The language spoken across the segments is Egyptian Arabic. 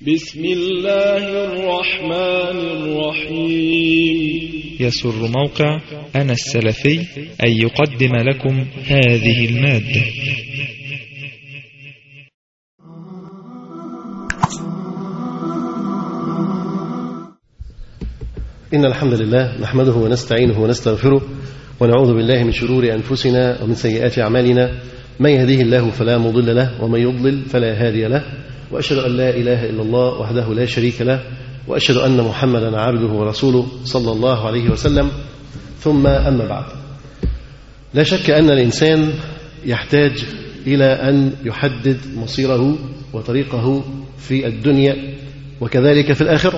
بسم الله الرحمن الرحيم يسر موقع أنا السلفي أن يقدم لكم هذه المادة إن الحمد لله نحمده ونستعينه ونستغفره ونعوذ بالله من شرور أنفسنا ومن سيئات أعمالنا من يهديه الله فلا مضل له ومن يضلل فلا هادي له وأشهد أن لا إله إلا الله وحده لا شريك له وأشهد أن محمدا عبده ورسوله صلى الله عليه وسلم ثم أما بعد لا شك أن الإنسان يحتاج إلى أن يحدد مصيره وطريقه في الدنيا وكذلك في الآخرة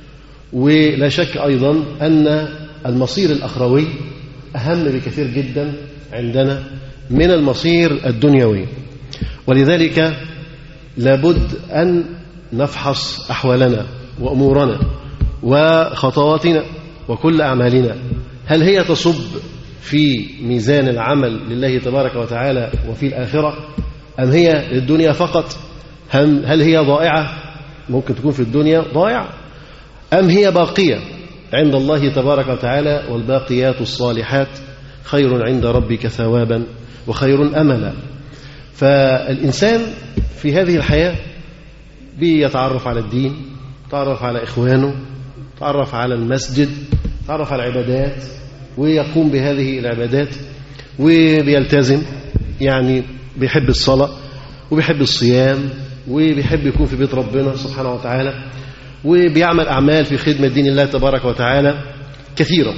ولا شك أيضا أن المصير الأخروي أهم بكثير جدا عندنا من المصير الدنيوي ولذلك لابد أن نفحص أحوالنا وأمورنا وخطواتنا وكل أعمالنا هل هي تصب في ميزان العمل لله تبارك وتعالى وفي الآخرة أم هي للدنيا فقط هل هي ضائعة ممكن تكون في الدنيا ضائعة أم هي باقية عند الله تبارك وتعالى والباقيات الصالحات خير عند ربك ثوابا وخير أملا فالإنسان في هذه الحياة بيتعرف على الدين تعرف على إخوانه تعرف على المسجد تعرف على العبادات ويقوم بهذه العبادات وبيلتزم يعني بيحب الصلاة وبيحب الصيام وبيحب يكون في بيت ربنا سبحانه وتعالى وبيعمل أعمال في خدمة دين الله تبارك وتعالى كثيرة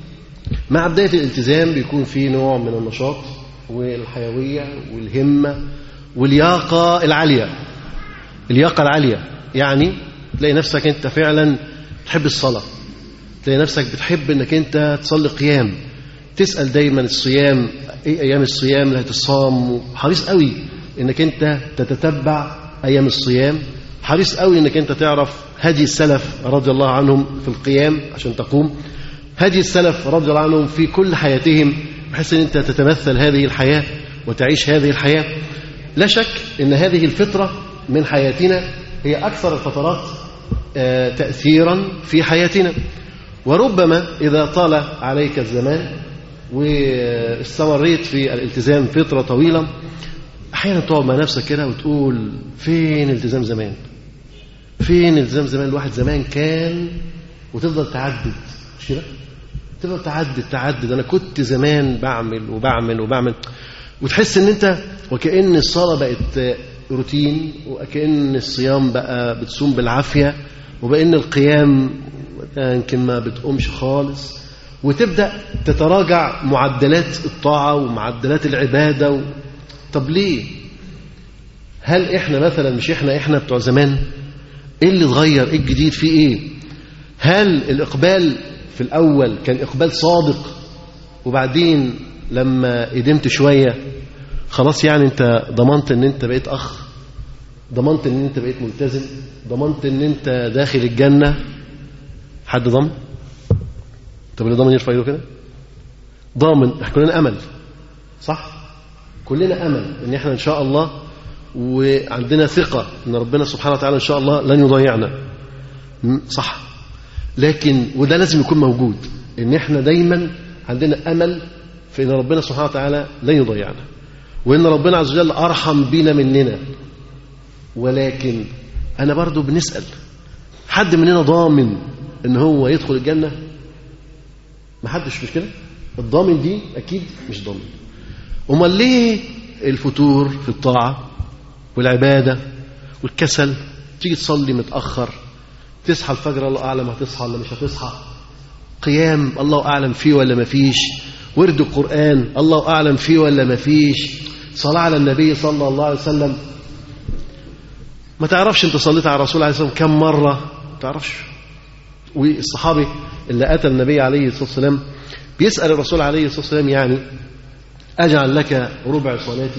مع بداية الالتزام بيكون في نوع من النشاط والحيوية والهمة واللياقة العالية اللياقة العالية يعني تلاقي نفسك أنت فعلا تحب الصلاة تلاقي نفسك بتحب أنك أنت تصلي قيام تسأل دايما الصيام إيه أيام الصيام اللي هتصام حريص قوي أنك أنت تتتبع أيام الصيام حريص قوي أنك أنت تعرف هدي السلف رضي الله عنهم في القيام عشان تقوم هدي السلف رضي الله عنهم في كل حياتهم بحيث أن أنت تتمثل هذه الحياة وتعيش هذه الحياة لا شك أن هذه الفطرة من حياتنا هي أكثر الفترات تأثيرا في حياتنا وربما إذا طال عليك الزمان واستمريت في الالتزام فترة طويلة أحيانا تقعد مع نفسك كده وتقول فين التزام زمان فين التزام زمان الواحد زمان كان وتفضل تعدد مش كده تفضل تعدد تعدد أنا كنت زمان بعمل وبعمل وبعمل وتحس ان انت وكأن الصلاة بقت روتين وكأن الصيام بقى بتصوم بالعافية وبأن القيام يمكن ما بتقومش خالص وتبدأ تتراجع معدلات الطاعة ومعدلات العبادة و... طب ليه هل احنا مثلا مش احنا احنا بتوع زمان ايه اللي اتغير ايه الجديد في ايه هل الإقبال في الأول كان إقبال صادق وبعدين لما قدمت شوية خلاص يعني انت ضمنت ان انت بقيت اخ ضمنت ان انت بقيت ملتزم ضمنت ان انت داخل الجنة حد ضمن طب اللي ضامن يرفع ايده كده ضامن احنا كلنا امل صح كلنا امل ان احنا ان شاء الله وعندنا ثقة ان ربنا سبحانه وتعالى ان شاء الله لن يضيعنا صح لكن وده لازم يكون موجود ان احنا دايما عندنا امل في ان ربنا سبحانه وتعالى لن يضيعنا وان ربنا عز وجل ارحم بنا مننا ولكن انا برضو بنسال حد مننا ضامن ان هو يدخل الجنه ما حدش مش كده الضامن دي اكيد مش ضامن امال ليه الفتور في الطاعه والعباده والكسل تيجي تصلي متاخر تصحى الفجر الله اعلم هتصحى ولا مش هتصحى قيام الله اعلم فيه ولا ما فيش ورد القرآن الله أعلم فيه ولا ما فيش صلاة على النبي صلى الله عليه وسلم ما تعرفش انت صليت على الرسول عليه الصلاة والسلام كم مرة ما تعرفش والصحابي اللي أتى النبي عليه الصلاة والسلام بيسأل الرسول عليه الصلاة والسلام يعني أجعل لك ربع صلاتي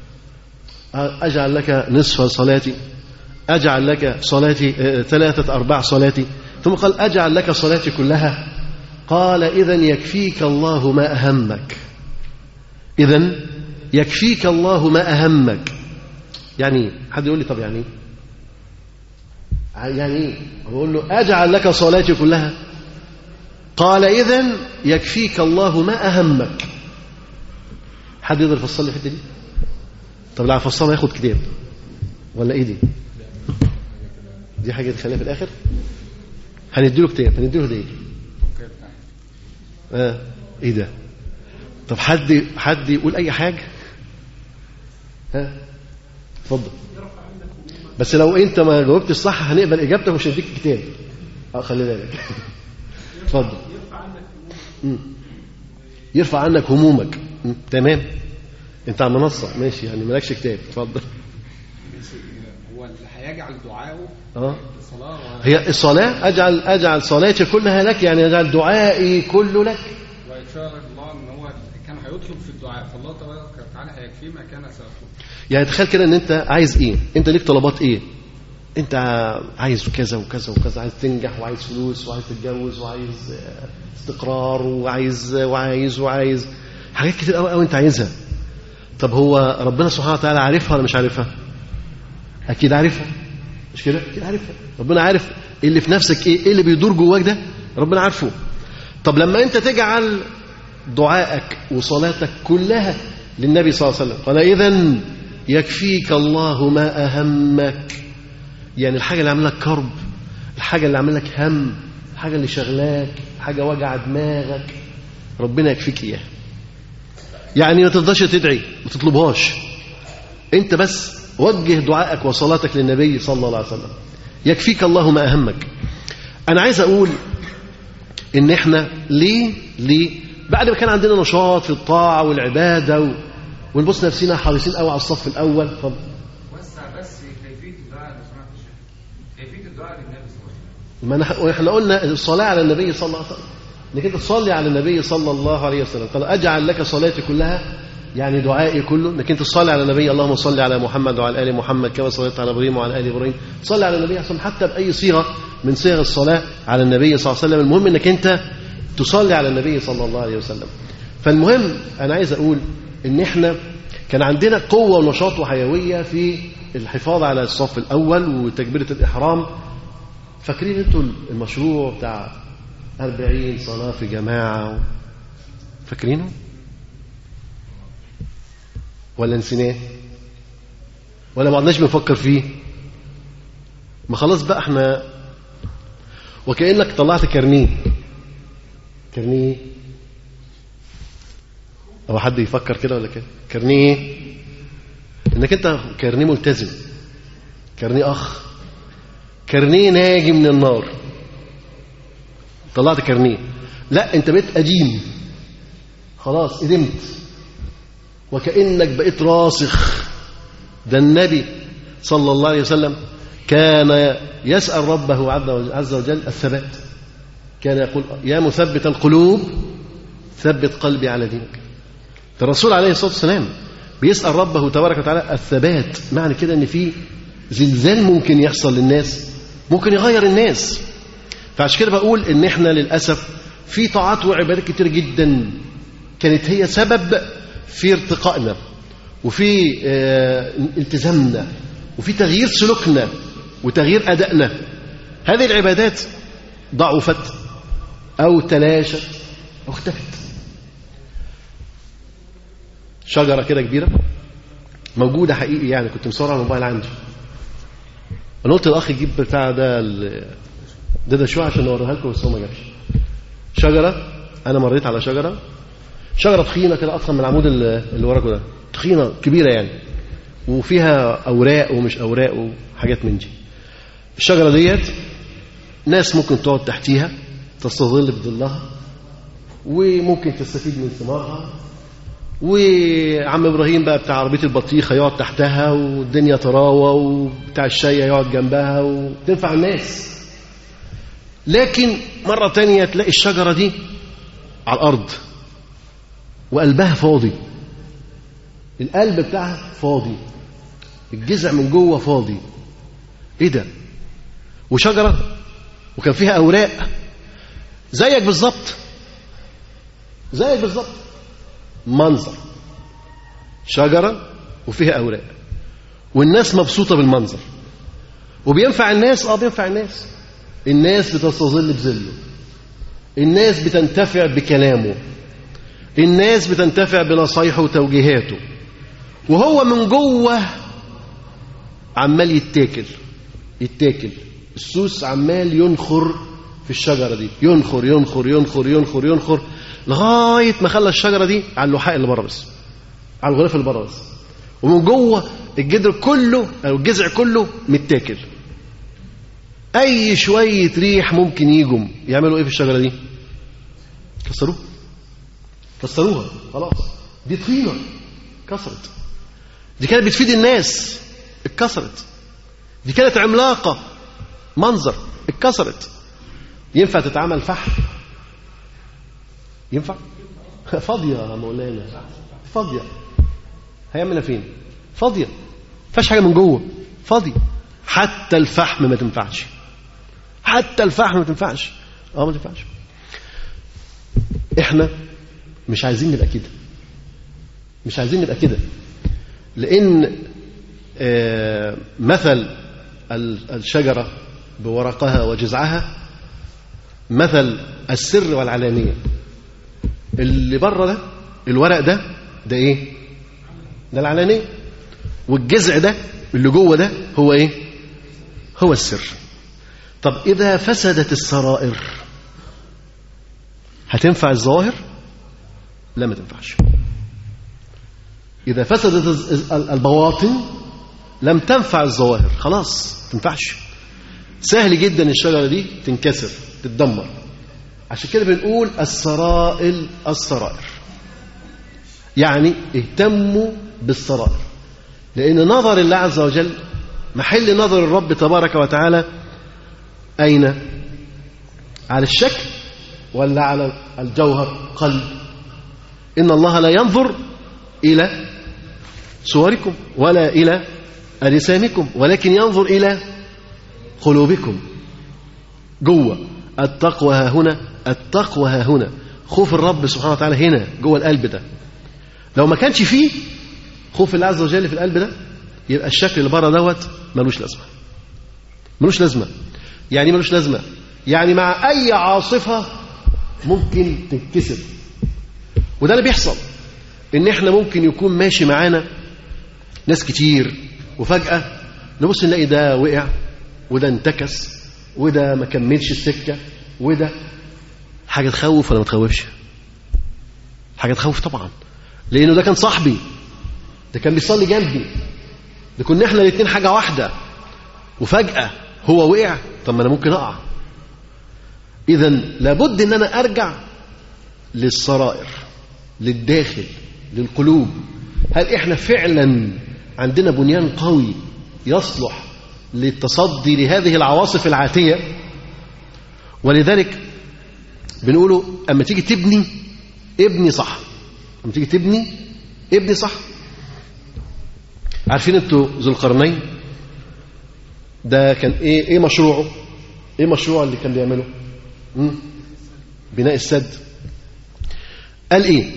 أجعل لك نصف صلاتي أجعل لك صلاتي ثلاثة أرباع صلاتي ثم قال أجعل لك صلاتي كلها قال إذا يكفيك الله ما أهمك إذا يكفيك الله ما أهمك يعني حد يقول لي طب يعني يعني ايه بقول له اجعل لك صلاتي كلها قال اذا يكفيك الله ما اهمك حد يقدر يفصل لي الحته دي طب لا هفصلها ياخد كتاب ولا ايه دي دي حاجه تخليها في الاخر هنديله كتاب هنديله هديه اه ايه ده طب حد حد يقول اي حاجه ها اتفضل بس لو انت ما جاوبتش صح هنقبل اجابتك ومش هنديك كتاب اه خلي بالك اتفضل مم. يرفع عنك همومك مم. تمام انت على المنصه ماشي يعني مالكش كتاب اتفضل هو اللي هيجعل دعائه اه صلاة و- هي الصلاه اجعل اجعل صلاتي كلها لك يعني اجعل دعائي كله لك وإشارة الله إن هو كان هيطلب في الدعاء فالله تبارك وتعالى هيكفيه ما كان سيطلب يعني تخيل كده ان انت عايز ايه انت ليك طلبات ايه انت عايز كذا وكذا وكذا عايز تنجح وعايز فلوس وعايز تتجوز وعايز آه، استقرار وعايز وعايز وعايز حاجات كتير قوي قوي انت عايزها طب هو ربنا سبحانه وتعالى عارفها ولا مش عارفها اكيد عارفها مش كده اكيد عارفها ربنا عارف إيه اللي في نفسك ايه ايه اللي بيدور جواك ده ربنا عارفه طب لما انت تجعل دعائك وصلاتك كلها للنبي صلى الله عليه وسلم قال اذا يكفيك الله ما اهمك يعني الحاجه اللي عامله لك كرب الحاجه اللي عامله لك هم الحاجه اللي شغلاك حاجه وجع دماغك ربنا يكفيك اياها يعني ما تفضلش تدعي ما تطلبهاش انت بس وجه دعائك وصلاتك للنبي صلى الله عليه وسلم يكفيك الله ما اهمك انا عايز اقول ان احنا ليه ليه بعد ما كان عندنا نشاط في الطاعه والعباده و... ونبص نفسنا حريصين قوي على الصف الاول اتفضل وسع بس كيفيه الدعاء لو سمحت يا شيخ كيفيه الدعاء للنبي صلى الله عليه وسلم ما نح- احنا قلنا الصلاه على النبي صلى الله عليه وسلم انك انت تصلي على النبي صلى الله عليه وسلم قال اجعل لك صلاتي كلها يعني دعائي كله انك انت تصلي على النبي اللهم صل على محمد وعلى ال محمد كما صليت على ابراهيم وعلى ال ابراهيم صلي على النبي عشان حتى باي صيغه من صيغ الصلاه على النبي صلى الله عليه وسلم المهم انك انت تصلي على النبي صلى الله عليه وسلم فالمهم انا عايز اقول ان احنا كان عندنا قوه ونشاط وحيويه في الحفاظ على الصف الاول وتكبيره الاحرام فاكرين انتوا المشروع بتاع 40 صلاة في جماعة فاكرينه؟ ولا نسيناه؟ ولا ما عدناش بنفكر فيه؟ ما خلاص بقى احنا وكأنك طلعت كارنيه كارنيه أو حد يفكر كده ولا كده؟ كارنيه انك انت كارنيه ملتزم كارنيه اخ كارنيه ناجي من النار طلعت كارنيه لا انت بقيت قديم خلاص قدمت وكأنك بقيت راسخ ده النبي صلى الله عليه وسلم كان يسأل ربه عز وجل الثبات كان يقول يا مثبت القلوب ثبت قلبي على دينك الرسول عليه الصلاة والسلام بيسأل ربه تبارك وتعالى الثبات معنى كده ان في زلزال ممكن يحصل للناس ممكن يغير الناس فعشان كده بقول ان احنا للاسف في طاعات وعبادات كتير جدا كانت هي سبب في ارتقائنا وفي آه، التزامنا وفي تغيير سلوكنا وتغيير ادائنا هذه العبادات ضعفت او تلاشت او اختفت شجره كده كبيره موجوده حقيقي يعني كنت مصورها على الموبايل عندي انا قلت الاخ يجيب بتاع ده ال- ده ده شويه عشان اوريها لكم بس هو ما جابش شجره انا مريت على شجره شجره تخينه كده اضخم من العمود ال- اللي وراكم ده تخينه كبيره يعني وفيها اوراق ومش اوراق وحاجات من دي الشجره ديت ناس ممكن تقعد تحتيها تستظل بظلها وممكن تستفيد من ثمارها وعم ابراهيم بقى بتاع عربيه البطيخه يقعد تحتها والدنيا تراوى وبتاع الشاي يقعد جنبها وتنفع الناس لكن مرة تانية تلاقي الشجرة دي على الأرض وقلبها فاضي القلب بتاعها فاضي الجذع من جوه فاضي ايه ده وشجرة وكان فيها أوراق زيك بالظبط زيك بالظبط منظر شجرة وفيها أوراق والناس مبسوطة بالمنظر وبينفع الناس اه بينفع الناس الناس بتستظل بظله الناس بتنتفع بكلامه الناس بتنتفع بنصايحه وتوجيهاته وهو من جوه عمال يتاكل يتاكل السوس عمال ينخر في الشجرة دي ينخر ينخر ينخر ينخر ينخر لغاية ما خلى الشجرة دي على اللحاء اللي بره بس على الغلاف اللي بره بس ومن جوه الجدر كله أو الجذع كله متاكل أي شوية ريح ممكن يجوا يعملوا إيه في الشجرة دي؟ كسروها كسروها خلاص دي طحينة كسرت دي كانت بتفيد الناس اتكسرت دي كانت عملاقة منظر اتكسرت ينفع تتعمل فحم ينفع فاضية يا مولانا فاضية هيعملها فين فاضية فيهاش حاجة من جوه فاضية حتى الفحم ما تنفعش حتى الفحم ما تنفعش اه ما تنفعش احنا مش عايزين نبقى كده مش عايزين نبقى كده لان آه، مثل ال- الشجرة بورقها وجذعها مثل السر والعلانية اللي بره ده الورق ده ده ايه ده العلانية والجذع ده اللي جوه ده هو ايه هو السر طب إذا فسدت السرائر هتنفع الظواهر لا ما تنفعش إذا فسدت الز- ال- البواطن لم تنفع الظواهر خلاص ما تنفعش سهل جدا الشجرة دي تنكسر تتدمر عشان كده بنقول السرائل السرائر يعني اهتموا بالسرائر لأن نظر الله عز وجل محل نظر الرب تبارك وتعالى أين على الشكل ولا على الجوهر قلب إن الله لا ينظر إلى صوركم ولا إلى أجسامكم ولكن ينظر إلى قلوبكم جوه التقوى ها هنا التقوى ها هنا خوف الرب سبحانه وتعالى هنا جوه القلب ده لو ما كانش فيه خوف الله عز وجل في القلب ده يبقى الشكل اللي بره دوت ملوش لازمه ملوش لازمه يعني ملوش لازمه يعني مع اي عاصفه ممكن تنكسر وده اللي بيحصل ان احنا ممكن يكون ماشي معانا ناس كتير وفجاه نبص نلاقي ده وقع وده انتكس وده ما كملش السكه وده حاجه تخوف ولا ما تخوفش حاجه تخوف طبعا لانه ده كان صاحبي ده كان بيصلي جنبي ده كنا احنا الاثنين حاجه واحده وفجاه هو وقع طب ما انا ممكن اقع اذا لابد ان انا ارجع للسرائر للداخل للقلوب هل احنا فعلا عندنا بنيان قوي يصلح للتصدي لهذه العواصف العاتيه ولذلك بنقوله اما تيجي تبني ابني صح اما تيجي تبني ابني صح عارفين انتوا ذو القرنين ده كان ايه ايه مشروعه ايه مشروعه اللي كان بيعمله مم؟ بناء السد قال ايه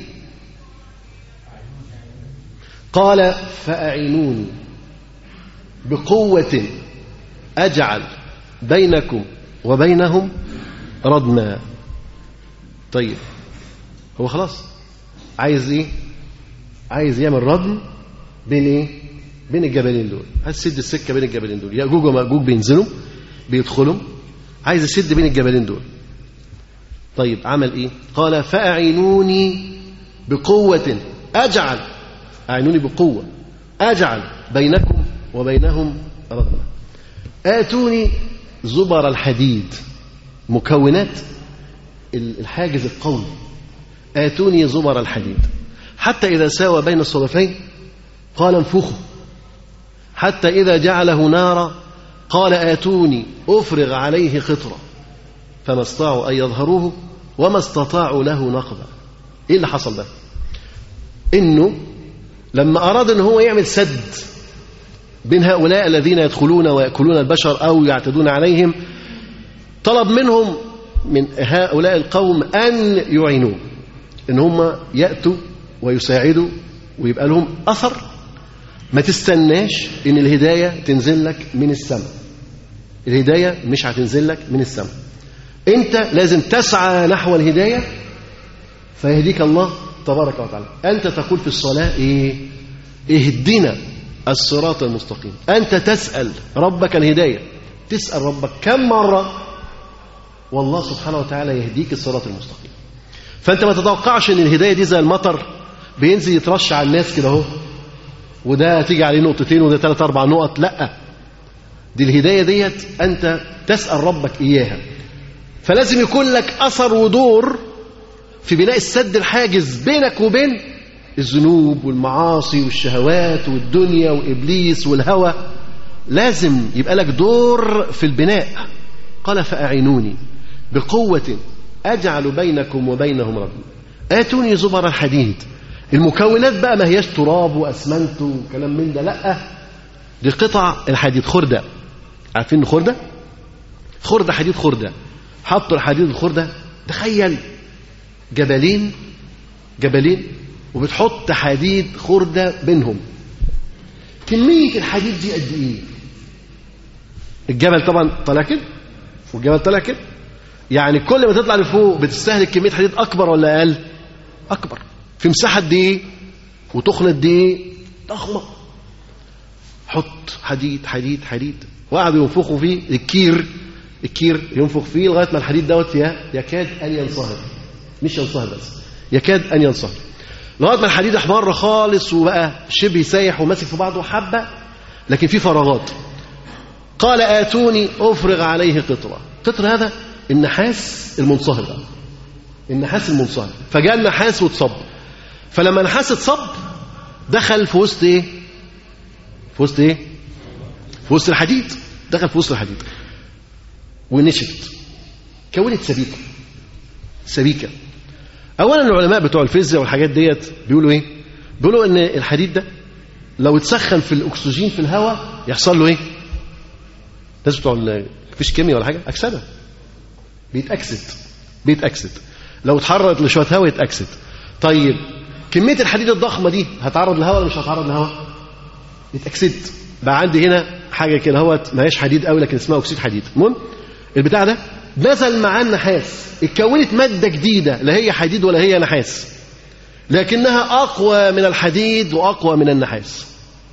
قال فاعينوني بقوه اجعل بينكم وبينهم ردما طيب هو خلاص عايز ايه عايز يعمل ردم بين ايه بين الجبلين دول عايز يسد السكه بين الجبلين دول ياجوج وماجوج بينزلوا بيدخلوا عايز يسد بين الجبلين دول طيب عمل ايه قال فاعينوني بقوه اجعل اعينوني بقوه اجعل بينكم وبينهم ردما اتوني زبر الحديد مكونات الحاجز القوي آتوني زبر الحديد حتى إذا ساوى بين الصدفين قال انفخوا حتى إذا جعله نارا قال آتوني أفرغ عليه خطرة فما استطاعوا أن يظهروه وما استطاعوا له نقبا إيه اللي حصل ده إنه لما أراد أن هو يعمل سد بين هؤلاء الذين يدخلون ويأكلون البشر أو يعتدون عليهم طلب منهم من هؤلاء القوم أن يعينوه ان هم ياتوا ويساعدوا ويبقى لهم اثر ما تستناش ان الهدايه تنزل لك من السماء الهداية مش هتنزل لك من السماء أنت لازم تسعى نحو الهداية فيهديك الله تبارك وتعالى أنت تقول في الصلاة إيه اهدنا الصراط المستقيم أنت تسأل ربك الهداية تسأل ربك كم مرة والله سبحانه وتعالى يهديك الصراط المستقيم فأنت ما تتوقعش أن الهداية دي زي المطر بينزل يترش على الناس كده اهو وده تيجي عليه نقطتين وده ثلاث أربع نقط لا دي الهداية ديت أنت تسأل ربك إياها فلازم يكون لك أثر ودور في بناء السد الحاجز بينك وبين الذنوب والمعاصي والشهوات والدنيا وإبليس والهوى لازم يبقى لك دور في البناء قال فأعينوني بقوة أجعل بينكم وبينهم ربي آتوني زبر الحديد المكونات بقى ما هياش تراب وأسمنت وكلام من ده لأ دي قطع الحديد خردة عارفين خردة خردة حديد خردة حطوا الحديد الخردة تخيل جبلين جبلين وبتحط حديد خردة بينهم كمية الحديد دي قد ايه الجبل طبعا طالع كده والجبل طالع كده يعني كل ما تطلع لفوق بتستهلك كمية حديد أكبر ولا أقل أكبر في مساحة قد ايه وتخن قد ايه ضخمة حط حديد حديد حديد وقعدوا ينفخوا فيه الكير الكير ينفخ فيه لغاية ما الحديد دوت يكاد أن ينصهر مش ينصهر بس يكاد أن ينصهر لغاية ما الحديد احمر خالص وبقى شبه سايح وماسك في بعضه حبة لكن في فراغات قال آتوني أفرغ عليه قطرة قطر هذا النحاس المنصهر بقى النحاس المنصهر فجاء النحاس واتصب فلما النحاس اتصب دخل في وسط ايه في وسط ايه في وسط الحديد دخل في وسط الحديد ونشفت كونت سبيكه سبيكه اولا العلماء بتوع الفيزياء والحاجات ديت بيقولوا ايه بيقولوا ان الحديد ده لو اتسخن في الاكسجين في الهواء يحصل له ايه الناس بتوع مفيش كيمياء ولا حاجه اكسده بيتاكسد بيتاكسد لو اتحررت لشويه هواء يتاكسد طيب كميه الحديد الضخمه دي هتعرض للهواء ولا مش هتعرض للهواء يتاكسد بقى عندي هنا حاجه كده اهوت ما هيش حديد قوي لكن اسمها اكسيد حديد المهم البتاع ده نزل معاه النحاس اتكونت ماده جديده لا هي حديد ولا هي نحاس لكنها اقوى من الحديد واقوى من النحاس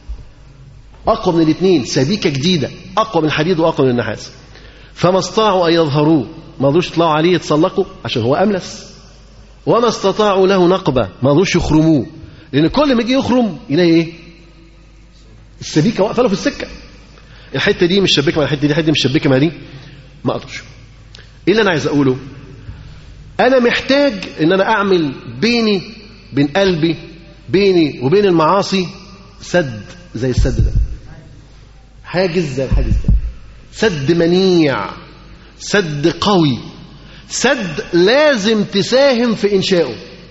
اقوى من الاثنين سبيكه جديده اقوى من الحديد واقوى من النحاس فما استطاعوا ان يظهروه ما رضوش يطلعوا عليه يتسلقوا عشان هو املس وما استطاعوا له نقبه ما رضوش يخرموه لان كل ما يجي يخرم يلاقي ايه السبيكه واقفه له في السكه الحته دي مش شبكه مع الحته دي الحته دي مش شبكه مع دي ما اقدرش ايه اللي انا عايز اقوله انا محتاج ان انا اعمل بيني بين قلبي بيني وبين المعاصي سد زي السد ده حاجز زي الحاجز ده سد منيع سد قوي سد لازم تساهم في انشائه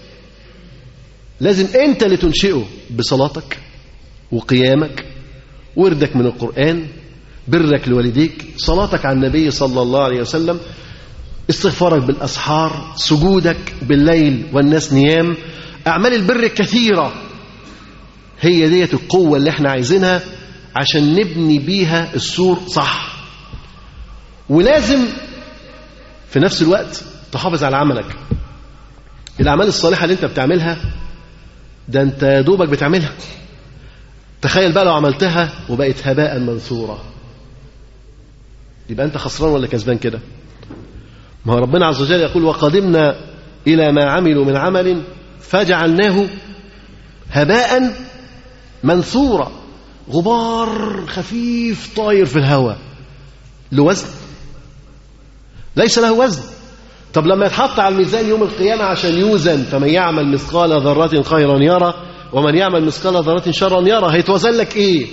لازم انت اللي تنشئه بصلاتك وقيامك وردك من القرآن برك لوالديك صلاتك على النبي صلى الله عليه وسلم استغفارك بالأسحار سجودك بالليل والناس نيام أعمال البر الكثيرة هي ديت القوة اللي احنا عايزينها عشان نبني بيها السور صح ولازم في نفس الوقت تحافظ على عملك الأعمال الصالحة اللي انت بتعملها ده انت يا دوبك بتعملها تخيل بقى لو عملتها وبقت هباء منثورا يبقى انت خسران ولا كسبان كده ما هو ربنا عز وجل يقول وقدمنا الى ما عملوا من عمل فجعلناه هباء منثورا غبار خفيف طاير في الهواء له وزن ليس له وزن طب لما يتحط على الميزان يوم القيامة عشان يوزن فمن يعمل مثقال ذرة خيرا يرى ومن يعمل مثقال ذرة شرا يرى هيتوزن لك ايه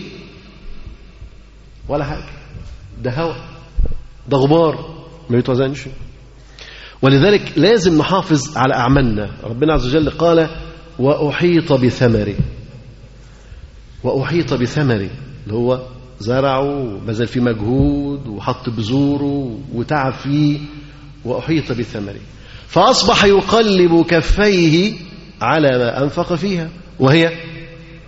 ولا حاجة ده هوا ده غبار ما يتوزنش ولذلك لازم نحافظ على أعمالنا ربنا عز وجل قال وأحيط بثمره وأحيط بثمره اللي هو زرعه وبذل فيه مجهود وحط بذوره وتعب فيه وأحيط بثمره فأصبح يقلب كفيه على ما أنفق فيها وهي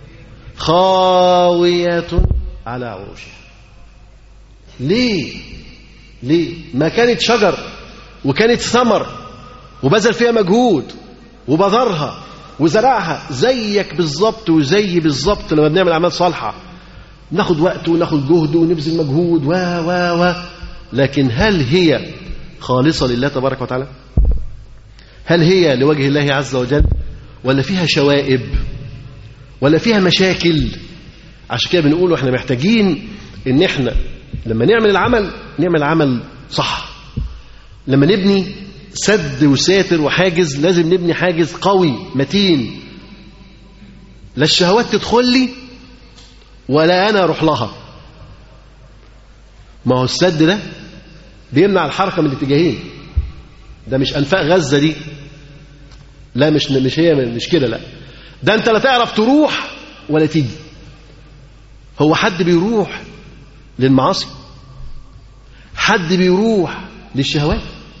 خاوية على عروشها ليه ليه ما كانت شجر وكانت ثمر وبذل فيها مجهود وبذرها وزرعها زيك بالظبط وزي بالظبط لما بنعمل اعمال صالحه ناخد وقت وناخد جهد ونبذل مجهود و و و لكن هل هي خالصه لله تبارك وتعالى هل هي لوجه الله عز وجل ولا فيها شوائب ولا فيها مشاكل عشان كده بنقول احنا محتاجين ان احنا لما نعمل العمل نعمل عمل صح لما نبني سد وساتر وحاجز لازم نبني حاجز قوي متين لا الشهوات تدخل لي ولا انا اروح لها ما هو السد ده بيمنع الحركه من الاتجاهين ده مش انفاق غزه دي لا مش مش هي مش كده لا ده انت لا تعرف تروح ولا تيجي هو حد بيروح للمعاصي حد بيروح للشهوات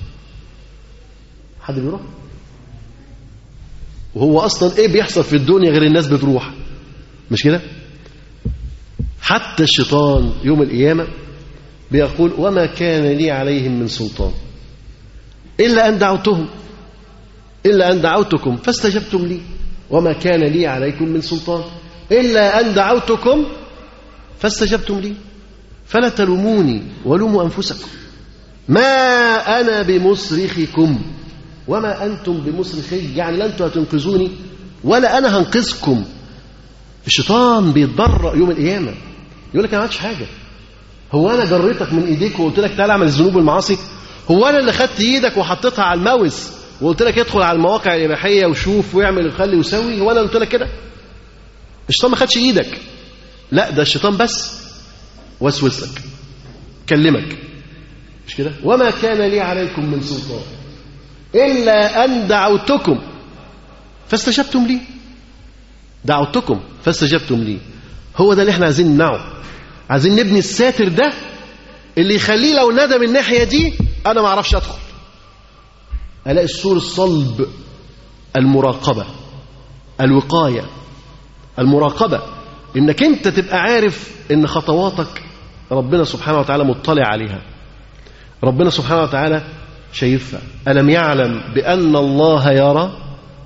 حد بيروح وهو اصلا ايه بيحصل في الدنيا غير الناس بتروح مش كده حتى الشيطان يوم القيامه بيقول وما كان لي عليهم من سلطان الا ان دعوتهم الا ان دعوتكم فاستجبتم لي وما كان لي عليكم من سلطان الا ان دعوتكم فاستجبتم لي فلا تلوموني ولوموا انفسكم ما انا بمصرخكم وما انتم بمصرخي يعني لا انتم هتنقذوني ولا انا هنقذكم الشيطان بيتبرأ يوم القيامه يقول لك انا ما عملتش حاجه هو انا جريتك من ايديك وقلت لك تعالى اعمل الذنوب والمعاصي هو انا اللي خدت ايدك وحطيتها على الماوس وقلت لك ادخل على المواقع الاباحيه وشوف واعمل وخلي وسوي هو انا قلت لك كده الشيطان ما خدش ايدك لا ده الشيطان بس وسوس لك كلمك مش كده وما كان لي عليكم من سلطان الا ان دعوتكم فاستجبتم لي دعوتكم فاستجبتم لي هو ده اللي احنا عايزين نمنعه عايزين نبني الساتر ده اللي يخليه لو ندى من الناحيه دي انا ما اعرفش ادخل الاقي السور الصلب المراقبه الوقايه المراقبه انك انت تبقى عارف ان خطواتك ربنا سبحانه وتعالى مطلع عليها ربنا سبحانه وتعالى شايفها الم يعلم بان الله يرى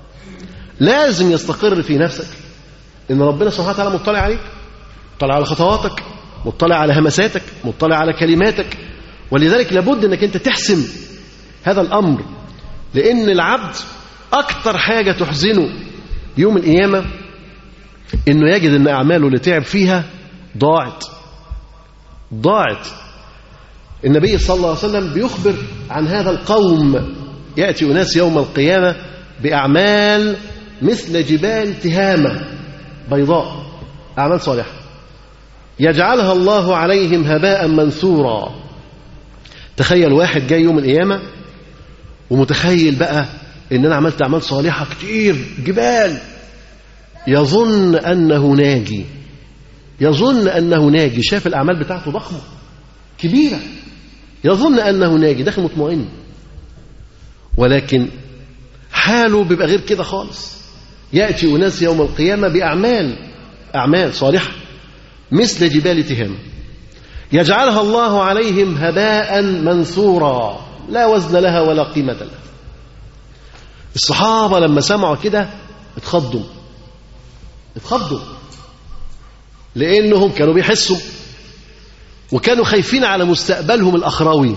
لازم يستقر في نفسك ان ربنا سبحانه وتعالى مطلع عليك مطلع على خطواتك مطلع على همساتك مطلع على كلماتك ولذلك لابد انك انت تحسم هذا الامر لان العبد اكتر حاجه تحزنه يوم القيامه انه يجد ان اعماله اللي تعب فيها ضاعت ضاعت النبي صلى الله عليه وسلم بيخبر عن هذا القوم ياتي اناس يوم القيامه باعمال مثل جبال تهامه بيضاء اعمال صالحه يجعلها الله عليهم هباء منثورا تخيل واحد جاي يوم القيامه ومتخيل بقى ان انا عملت اعمال صالحه كتير جبال يظن انه ناجي يظن انه ناجي شاف الاعمال بتاعته ضخمه كبيره يظن انه ناجي داخل مطمئن ولكن حاله بيبقى غير كده خالص ياتي اناس يوم القيامه باعمال اعمال صالحه مثل جبال تهام يجعلها الله عليهم هباء منثورا لا وزن لها ولا قيمه لها الصحابه لما سمعوا كده اتخضوا اتخضوا لانهم كانوا بيحسوا وكانوا خايفين على مستقبلهم الاخروي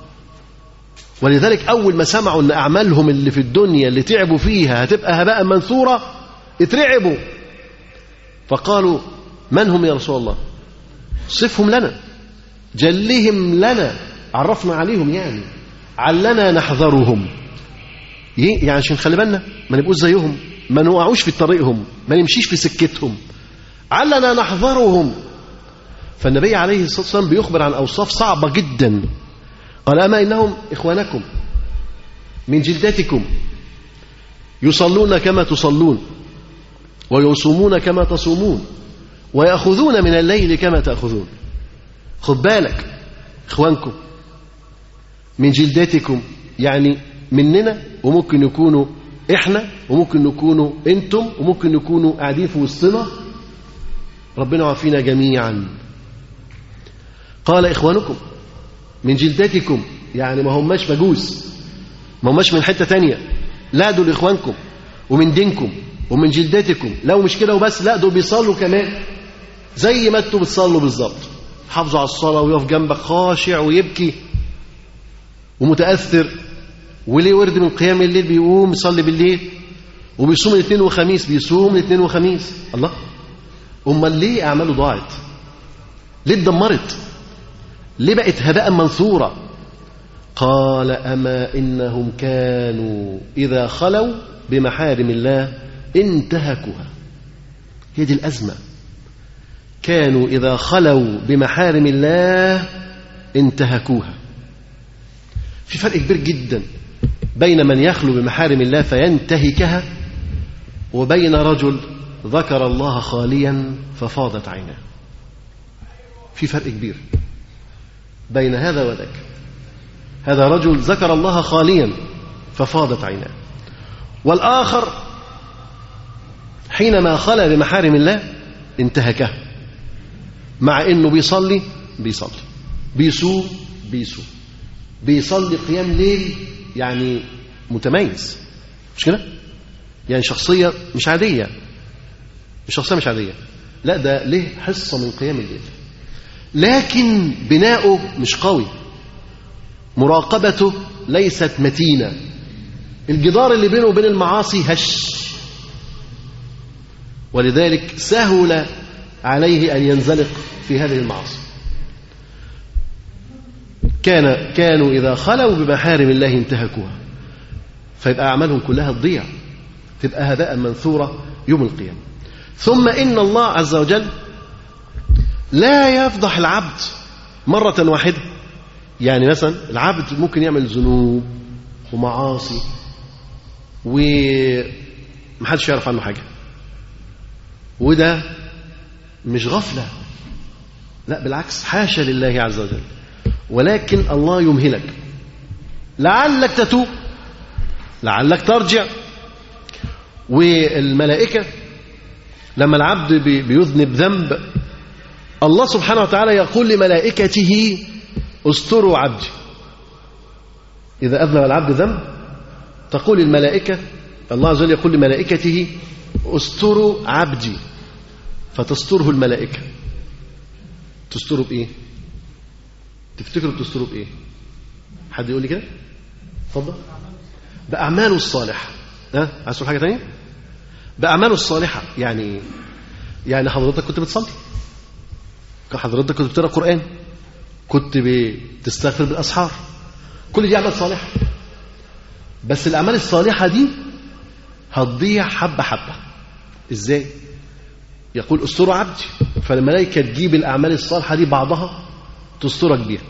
ولذلك اول ما سمعوا ان اعمالهم اللي في الدنيا اللي تعبوا فيها هتبقى هباء منثورا اترعبوا فقالوا من هم يا رسول الله صفهم لنا جلهم لنا عرفنا عليهم يعني علنا نحذرهم يعني عشان خلي بالنا ما نبقوش زيهم ما نوقعوش في طريقهم ما نمشيش في سكتهم علنا نحذرهم فالنبي عليه الصلاة والسلام بيخبر عن أوصاف صعبة جدا قال أما إنهم إخوانكم من جلدتكم يصلون كما تصلون ويصومون كما تصومون ويأخذون من الليل كما تأخذون خد بالك إخوانكم من جلدتكم يعني مننا وممكن يكونوا إحنا وممكن نكونوا أنتم وممكن نكونوا قاعدين في وسطنا ربنا يعافينا جميعا قال إخوانكم من جلدتكم يعني ما هماش مجوس ما هماش من حتة تانية لا دول إخوانكم ومن دينكم ومن جلدتكم لو مش كده وبس لا دول بيصلوا كمان زي ما انتوا بتصلوا بالظبط حافظوا على الصلاة ويقف جنبك خاشع ويبكي ومتأثر وليه ورد من قيام الليل بيقوم يصلي بالليل وبيصوم الاثنين وخميس بيصوم الاثنين وخميس الله امال ليه اعماله ضاعت ليه اتدمرت ليه بقت هباء منثورا قال اما انهم كانوا اذا خلوا بمحارم الله انتهكوها هي دي الازمه كانوا اذا خلوا بمحارم الله انتهكوها في فرق كبير جدا بين من يخلو بمحارم الله فينتهكها وبين رجل ذكر الله خاليا ففاضت عيناه في فرق كبير بين هذا وذاك هذا رجل ذكر الله خاليا ففاضت عيناه والآخر حينما خلى بمحارم الله انتهكها مع انه بيصلي بيصلي بيصوم بيصوم بيصلي قيام ليل يعني متميز مش كده يعني شخصية مش عادية مش شخصية مش عادية لا ده له حصة من قيام الليل لكن بناؤه مش قوي مراقبته ليست متينة الجدار اللي بينه وبين المعاصي هش ولذلك سهل عليه أن ينزلق في هذه المعاصي كان كانوا إذا خلوا بمحارم الله انتهكوها فيبقى أعمالهم كلها تضيع تبقى هباء منثورة يوم القيامة ثم إن الله عز وجل لا يفضح العبد مرة واحدة يعني مثلا العبد ممكن يعمل ذنوب ومعاصي ومحدش يعرف عنه حاجة وده مش غفلة لا بالعكس حاشا لله عز وجل ولكن الله يمهلك لعلك تتوب لعلك ترجع والملائكة لما العبد بيذنب ذنب الله سبحانه وتعالى يقول لملائكته استروا عبدي إذا أذنب العبد ذنب تقول الملائكة الله عز وجل يقول لملائكته استروا عبدي فتستره الملائكة تستره بإيه تفتكروا بتستروا بإيه حد يقول لي كده اتفضل بأعماله الصالحة ها عايز تقول حاجة تانية بأعماله الصالحة يعني إيه؟ يعني حضرتك كنت بتصلي حضرتك كنت بتقرأ قرآن كنت بتستغفر بالأسحار كل دي أعمال صالحة بس الأعمال الصالحة دي هتضيع حبة حبة إزاي يقول استروا عبدي فالملائكة تجيب الأعمال الصالحة دي بعضها تسترك بيها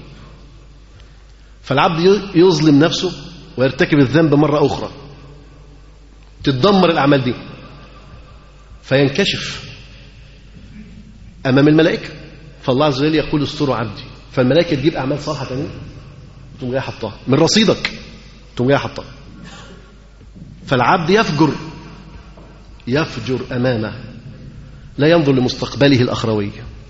فالعبد يظلم نفسه ويرتكب الذنب مرة أخرى تتدمر الأعمال دي فينكشف أمام الملائكة فالله عز وجل يقول استروا عبدي فالملائكة تجيب أعمال صالحة تانية تقوم جاية حطها من رصيدك تقوم جاية حطها فالعبد يفجر يفجر أمامه لا ينظر لمستقبله الأخروي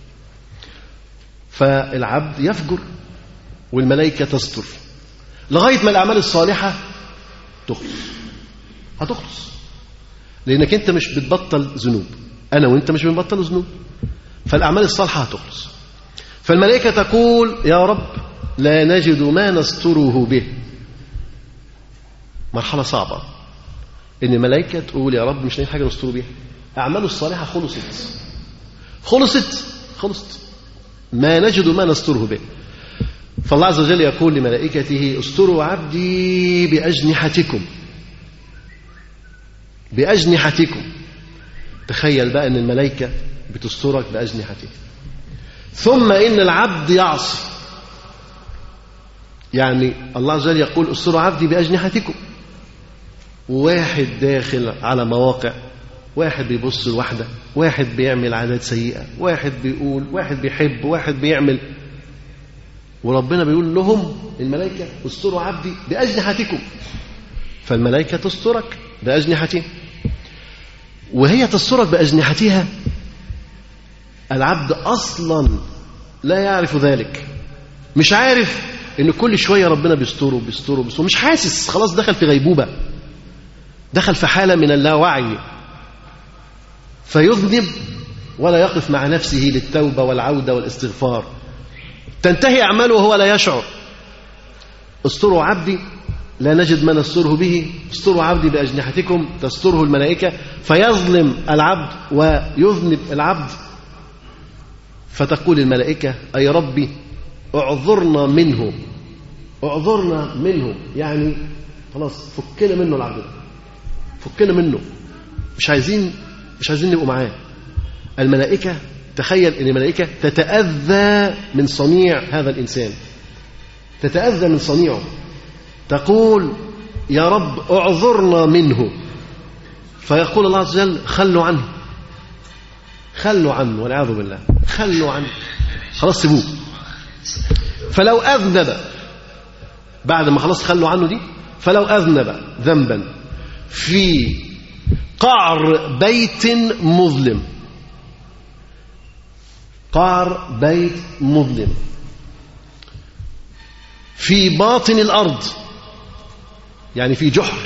فالعبد يفجر والملائكة تستر لغاية ما الأعمال الصالحة تخلص هتخلص لأنك أنت مش بتبطل ذنوب أنا وأنت مش بنبطل ذنوب فالأعمال الصالحة هتخلص فالملائكة تقول يا رب لا نجد ما نستره به مرحلة صعبة إن الملائكة تقول يا رب مش لاقيين حاجة نستره بيها أعماله الصالحة خلصت خلصت خلصت ما نجد ما نستره به فالله عز وجل يقول لملائكته استروا عبدي بأجنحتكم بأجنحتكم تخيل بقى أن الملائكة بتسترك بأجنحتها ثم إن العبد يعصي يعني الله عز وجل يقول استروا عبدي بأجنحتكم واحد داخل على مواقع واحد بيبص لواحدة واحد بيعمل عادات سيئة واحد بيقول واحد بيحب واحد بيعمل وربنا بيقول لهم الملائكة استروا عبدي بأجنحتكم فالملائكة تسترك بأجنحتها وهي تسترك بأجنحتها العبد أصلا لا يعرف ذلك مش عارف ان كل شويه ربنا بيستره بيستره بيستره مش حاسس خلاص دخل في غيبوبه دخل في حاله من اللاوعي فيذنب ولا يقف مع نفسه للتوبه والعوده والاستغفار تنتهي اعماله وهو لا يشعر استروا عبدي لا نجد ما نستره به استروا عبدي باجنحتكم تستره الملائكه فيظلم العبد ويذنب العبد فتقول الملائكه اي ربي اعذرنا منه اعذرنا منه يعني خلاص فكنا منه العبد ده فكنا منه مش عايزين مش عايزين نبقوا معاه الملائكة تخيل ان الملائكة تتأذى من صنيع هذا الإنسان تتأذى من صنيعه تقول يا رب اعذرنا منه فيقول الله عز وجل خلوا عنه خلوا عنه والعياذ بالله خلوا عنه خلاص سيبوه فلو أذنب بعد ما خلاص خلوا عنه دي فلو أذنب ذنبا في قعر بيت مظلم قعر بيت مظلم في باطن الأرض يعني في جحر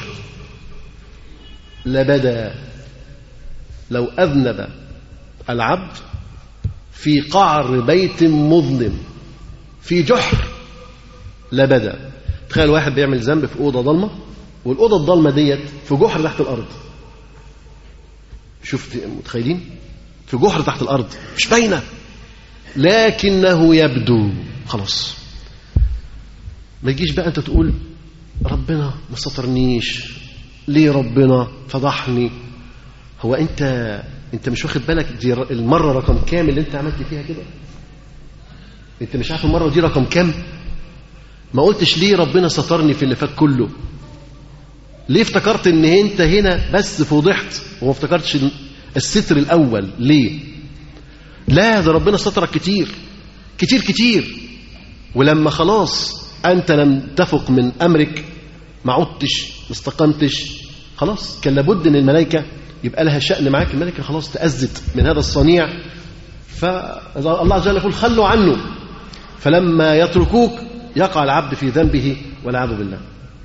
لبدا لو أذنب العبد في قعر بيت مظلم في جحر لبدا تخيل واحد بيعمل ذنب في أوضة ضلمة والأوضة الضلمة ديت في جحر تحت الأرض شفت متخيلين في جحر تحت الأرض مش باينة لكنه يبدو خلاص ما تجيش بقى أنت تقول ربنا ما سترنيش ليه ربنا فضحني هو أنت أنت مش واخد بالك دي المرة رقم كام اللي أنت عملت فيها كده أنت مش عارف المرة دي رقم كام ما قلتش ليه ربنا سترني في اللي فات كله ليه افتكرت ان انت هنا بس فضحت وما افتكرتش الستر الاول ليه لا ده ربنا سترك كتير كتير كتير ولما خلاص انت لم تفق من امرك ما عدتش ما استقمتش خلاص كان لابد ان الملائكه يبقى لها شأن معاك الملائكه خلاص تأذت من هذا الصنيع فالله عز وجل يقول خلوا عنه فلما يتركوك يقع العبد في ذنبه والعياذ بالله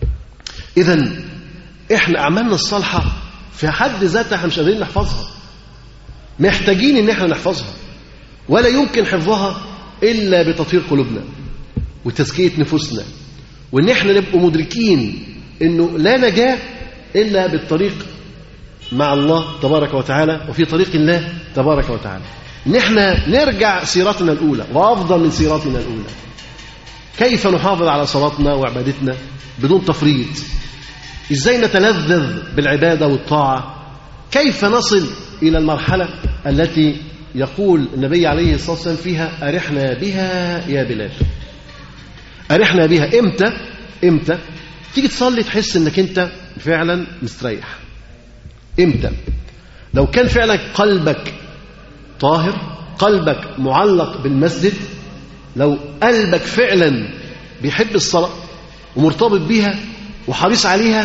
اذا احنا اعمالنا الصالحه في حد ذاتها احنا مش قادرين نحفظها محتاجين ان احنا نحفظها ولا يمكن حفظها الا بتطهير قلوبنا وتزكيه نفوسنا وان احنا نبقى مدركين انه لا نجاه الا بالطريق مع الله تبارك وتعالى وفي طريق الله تبارك وتعالى ان احنا نرجع سيرتنا الاولى وافضل من سيرتنا الاولى كيف نحافظ على صلاتنا وعبادتنا بدون تفريط ازاي نتلذذ بالعباده والطاعه كيف نصل الى المرحله التي يقول النبي عليه الصلاه والسلام فيها ارحنا بها يا بلال ارحنا بها امتى امتى تيجي تصلي تحس انك انت فعلا مستريح امتى لو كان فعلا قلبك طاهر قلبك معلق بالمسجد لو قلبك فعلا بيحب الصلاه ومرتبط بيها وحريص عليها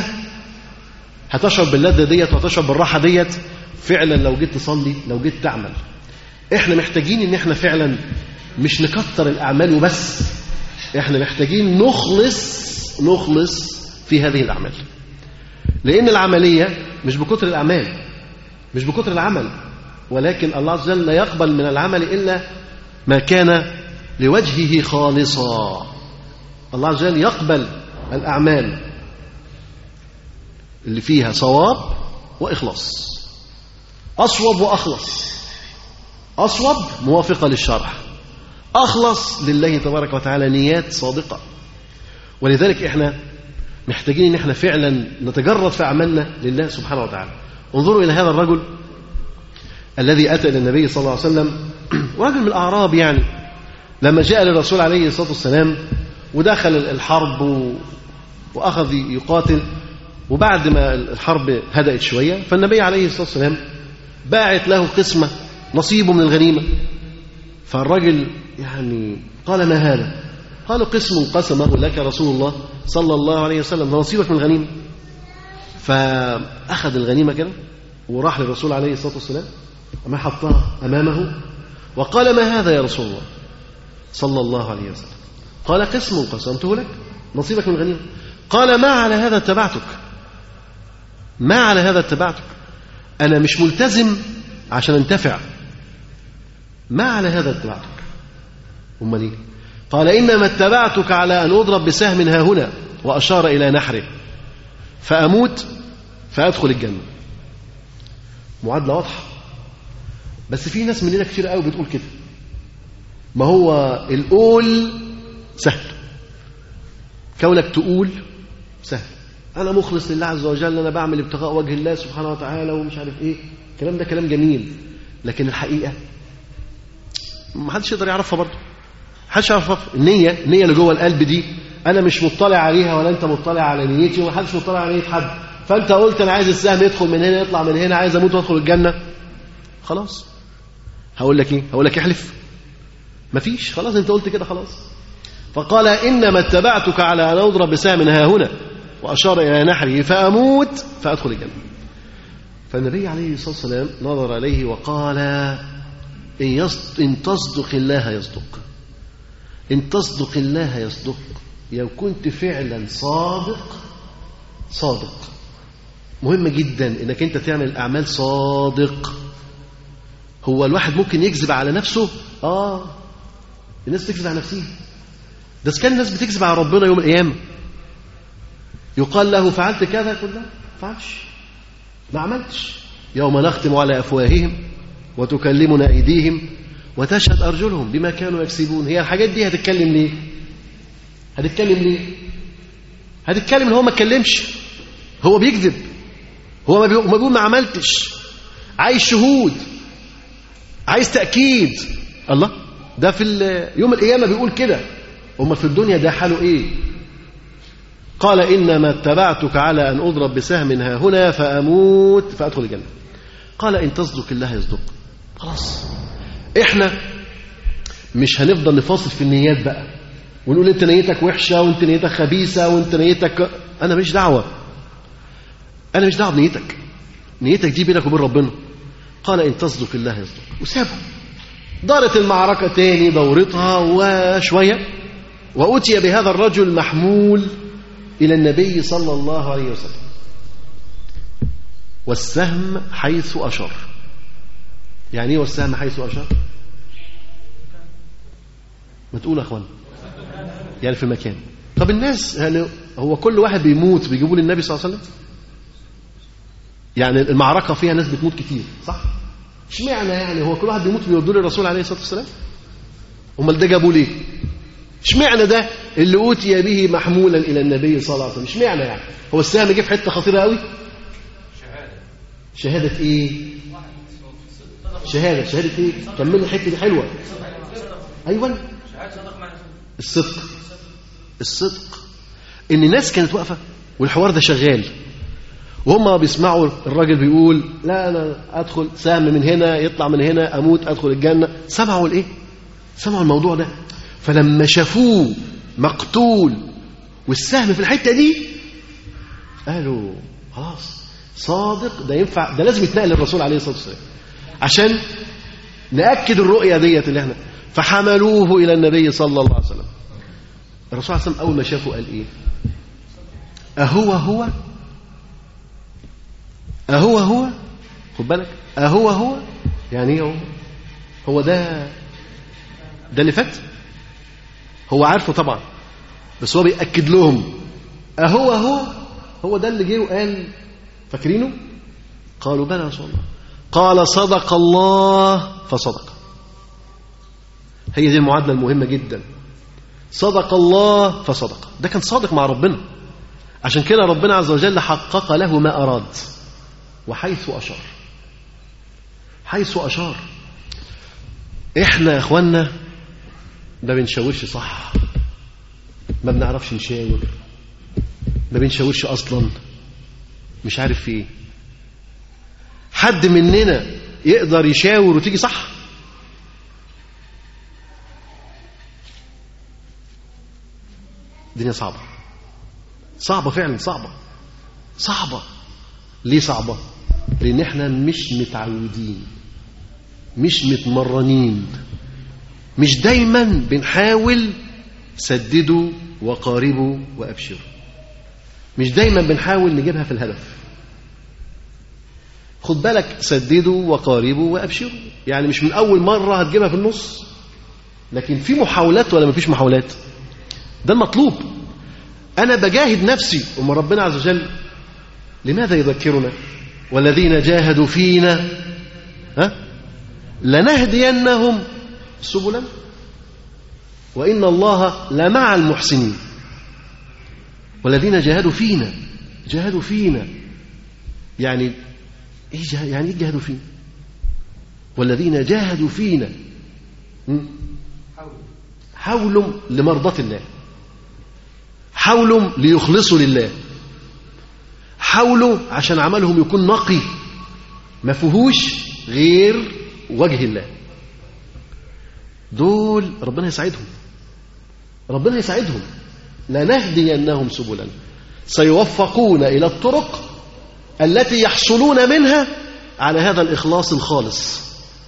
هتشعر باللذة ديت وهتشعر بالراحة ديت فعلا لو جيت تصلي لو جيت تعمل احنا محتاجين ان احنا فعلا مش نكتر الاعمال وبس احنا محتاجين نخلص نخلص في هذه الاعمال لان العملية مش بكتر الاعمال مش بكتر العمل ولكن الله عز وجل لا يقبل من العمل الا ما كان لوجهه خالصا الله عز وجل يقبل الأعمال اللي فيها صواب وإخلاص أصوب وأخلص أصوب موافقة للشرع أخلص لله تبارك وتعالى نيات صادقة ولذلك إحنا محتاجين إن إحنا فعلا نتجرد في أعمالنا لله سبحانه وتعالى انظروا إلى هذا الرجل الذي أتى إلى النبي صلى الله عليه وسلم رجل من الأعراب يعني لما جاء للرسول عليه الصلاة والسلام ودخل الحرب و... وأخذ يقاتل وبعد ما الحرب هدأت شوية فالنبي عليه الصلاة والسلام باعت له قسمة نصيبه من الغنيمة فالرجل يعني قال ما هذا قالوا قسم قسمه لك رسول الله صلى الله عليه وسلم ده نصيبك من الغنيمة فأخذ الغنيمة كده وراح للرسول عليه الصلاة والسلام وما حطها أمامه وقال ما هذا يا رسول الله صلى الله عليه وسلم قال قسم قسمته لك نصيبك من الغنيمة قال ما على هذا اتبعتك ما على هذا اتبعتك أنا مش ملتزم عشان انتفع ما على هذا اتبعتك أمال إيه قال إنما اتبعتك على أن أضرب بسهم ها هنا وأشار إلى نحره فأموت فأدخل الجنة معادلة واضحة بس في ناس مننا كتير قوي بتقول كده ما هو القول سهل كونك تقول سهل انا مخلص لله عز وجل انا بعمل ابتغاء وجه الله سبحانه وتعالى ومش عارف ايه الكلام ده كلام جميل لكن الحقيقه ما حدش يقدر يعرفها برضه حدش يعرفها النيه النيه اللي جوه القلب دي انا مش مطلع عليها ولا انت مطلع على نيتي وما حدش مطلع على نيه حد فانت قلت انا عايز السهم يدخل من هنا يطلع من هنا عايز اموت وادخل الجنه خلاص هقول لك ايه هقول لك احلف مفيش خلاص انت قلت كده خلاص فقال انما اتبعتك على ان اضرب بسهم ها هنا واشار الى نحره فاموت فادخل الجنه فالنبي عليه الصلاه والسلام نظر عليه وقال ان, يصد إن تصدق الله يصدق ان تصدق الله يصدق لو كنت فعلا صادق صادق مهم جدا انك انت تعمل اعمال صادق هو الواحد ممكن يكذب على نفسه اه الناس بتكذب على نفسها ده كان الناس بتكذب على ربنا يوم القيامه يقال له فعلت كذا يقول لا فعلش ما عملتش يوم نختم على افواههم وتكلمنا ايديهم وتشهد ارجلهم بما كانوا يكسبون هي الحاجات دي هتتكلم ليه هتتكلم ليه هتتكلم ان هو ما اتكلمش هو بيكذب هو ما بيقول ما, بيقول ما عملتش عايز شهود عايز تاكيد الله ده في يوم القيامه بيقول كده امال في الدنيا ده حاله ايه قال انما اتبعتك على ان اضرب بسهم ها هنا فاموت فادخل الجنه قال ان تصدق الله يصدق خلاص احنا مش هنفضل نفاصل في النيات بقى ونقول انت نيتك وحشه وانت نيتك خبيثه وانت نيتك انا مش دعوه انا مش دعوه بنيتك نيتك دي بينك وبين ربنا قال ان تصدق الله يصدق وسابه دارت المعركه تاني دورتها وشويه واتي بهذا الرجل محمول الى النبي صلى الله عليه وسلم والسهم حيث اشار يعني ايه والسهم حيث اشار ما تقول يا اخوان يعني في المكان طب الناس يعني هو كل واحد بيموت بيجيبوا للنبي صلى الله عليه وسلم يعني المعركه فيها ناس بتموت كتير صح اشمعنى يعني هو كل واحد بيموت بيودوه للرسول عليه الصلاه والسلام امال ده جابوه ليه اشمعنى ده اللي اوتي به محمولا الى النبي صلى الله عليه وسلم اشمعنى يعني هو السهم جه في حته خطيره قوي شهاده ايه شهاده شهاده ايه كمل الحته دي حلوه ايوه الصدق الصدق ان الناس كانت واقفه والحوار ده شغال وهم بيسمعوا الراجل بيقول لا انا ادخل سهم من هنا يطلع من هنا اموت ادخل الجنه سمعوا الايه سمعوا الموضوع ده فلما شافوه مقتول والسهم في الحته دي قالوا خلاص صادق ده ينفع ده لازم يتنقل للرسول عليه الصلاه والسلام عشان ناكد الرؤيه ديت اللي احنا فحملوه الى النبي صلى الله عليه وسلم الرسول عليه الصلاه والسلام اول ما شافه قال ايه اهو هو اهو هو خد بالك اهو هو يعني ايه هو هو ده ده اللي فات هو عارفه طبعا بس هو بيأكد لهم أهو هو هو ده اللي جه وقال فاكرينه قالوا بلى يا رسول الله قال صدق الله فصدق هي دي المعادلة المهمة جدا صدق الله فصدق ده كان صادق مع ربنا عشان كده ربنا عز وجل حقق له ما أراد وحيث أشار حيث أشار إحنا يا إخوانا ما بنشاورش صح ما بنعرفش نشاور ما بنشاورش اصلا مش عارف في ايه حد مننا يقدر يشاور وتيجي صح الدنيا صعبة صعبة فعلا صعبة صعبة ليه صعبة لأن احنا مش متعودين مش متمرنين مش دايما بنحاول سددوا وقاربوا وأبشروا مش دايما بنحاول نجيبها في الهدف خد بالك سددوا وقاربوا وأبشروا يعني مش من أول مرة هتجيبها في النص لكن في محاولات ولا مفيش محاولات ده المطلوب أنا بجاهد نفسي وما ربنا عز وجل لماذا يذكرنا والذين جاهدوا فينا ها لنهدينهم سبلا وإن الله لمع المحسنين والذين جاهدوا فينا جاهدوا فينا يعني ايه جه... يعني ايه جاهدوا فينا والذين جاهدوا فينا م? حاولوا لمرضاة الله حاولوا ليخلصوا لله حاولوا عشان عملهم يكون نقي ما فيهوش غير وجه الله دول ربنا يساعدهم ربنا يساعدهم لنهدينهم سبلا سيوفقون إلى الطرق التي يحصلون منها على هذا الإخلاص الخالص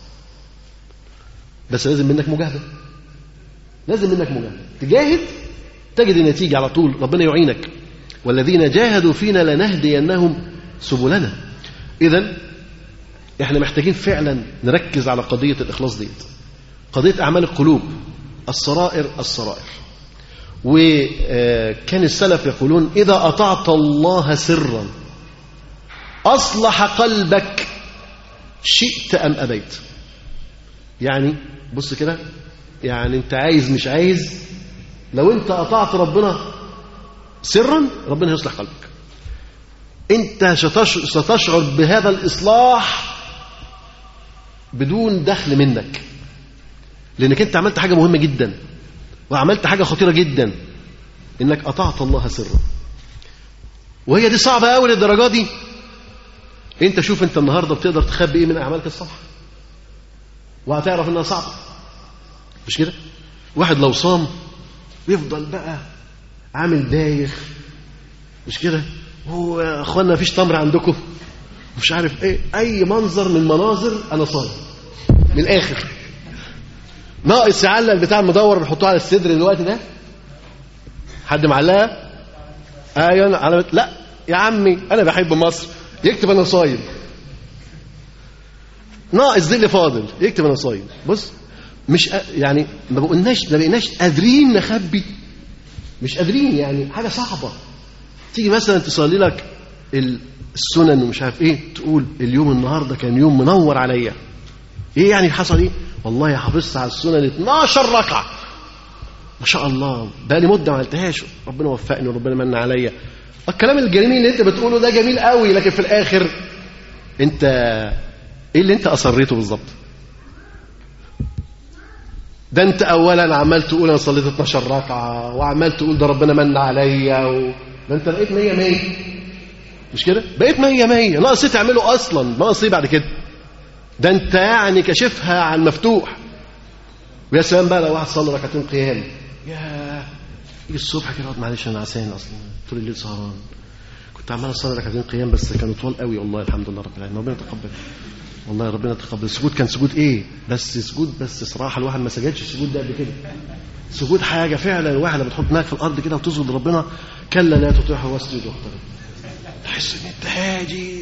بس لازم منك مجاهدة لازم منك مجاهدة تجاهد تجد النتيجة على طول ربنا يعينك والذين جاهدوا فينا لنهدينهم سبلنا إذا احنا محتاجين فعلا نركز على قضية الإخلاص ديت قضية أعمال القلوب السرائر السرائر وكان السلف يقولون إذا أطعت الله سرا أصلح قلبك شئت أم أبيت يعني بص كده يعني أنت عايز مش عايز لو أنت أطعت ربنا سرا ربنا يصلح قلبك أنت ستشعر بهذا الإصلاح بدون دخل منك لأنك أنت عملت حاجة مهمة جدا وعملت حاجة خطيرة جدا إنك أطعت الله سرا وهي دي صعبة أوي للدرجة دي أنت شوف أنت النهاردة بتقدر تخبي إيه من أعمالك الصالحة وهتعرف إنها صعبة مش كده؟ واحد لو صام يفضل بقى عامل دايخ مش كده؟ هو يا اخوانا مفيش تمر عندكم مش عارف ايه اي منظر من مناظر انا صايم من الاخر ناقص يعلق البتاع المدور اللي بيحطوه على الصدر دلوقتي ده حد معلقها ايوه على لا يا عمي انا بحب مصر يكتب انا صايم ناقص دي اللي فاضل يكتب انا صايم بص مش أ... يعني ما بقولناش ما بقيناش قادرين نخبي مش قادرين يعني حاجه صعبه تيجي مثلا تصلي لك السنن ومش عارف ايه تقول اليوم النهارده كان يوم منور عليا ايه يعني حصل ايه والله حافظت على السنن 12 ركعه ما شاء الله بقى لي مده ما عملتهاش ربنا وفقني وربنا من عليا الكلام الجميل اللي انت بتقوله ده جميل قوي لكن في الاخر انت ايه اللي انت اصريته بالظبط ده انت اولا عمال تقول انا صليت 12 ركعه وعمال تقول ده ربنا من عليا و... ده انت بقيت 100 100 مش كده بقيت 100 100 ناقص ايه تعمله اصلا ناقص ايه بعد كده ده انت يعني كشفها على المفتوح ويا سلام بقى لو واحد صلى ركعتين قيام يا يجي الصبح كده يقعد معلش انا عسان اصلا طول الليل سهران كنت عمال اصلي ركعتين قيام بس كانوا طوال قوي والله الحمد لله رب العالمين ربنا يتقبل والله ربنا يتقبل السجود كان سجود ايه بس سجود بس صراحه الواحد ما سجدش السجود ده قبل كده سجود حاجه فعلا الواحد لما تحط دماغك في الارض كده وتسجد لربنا كلا لا تطيعه واسجد واقترب تحس ان انت هادي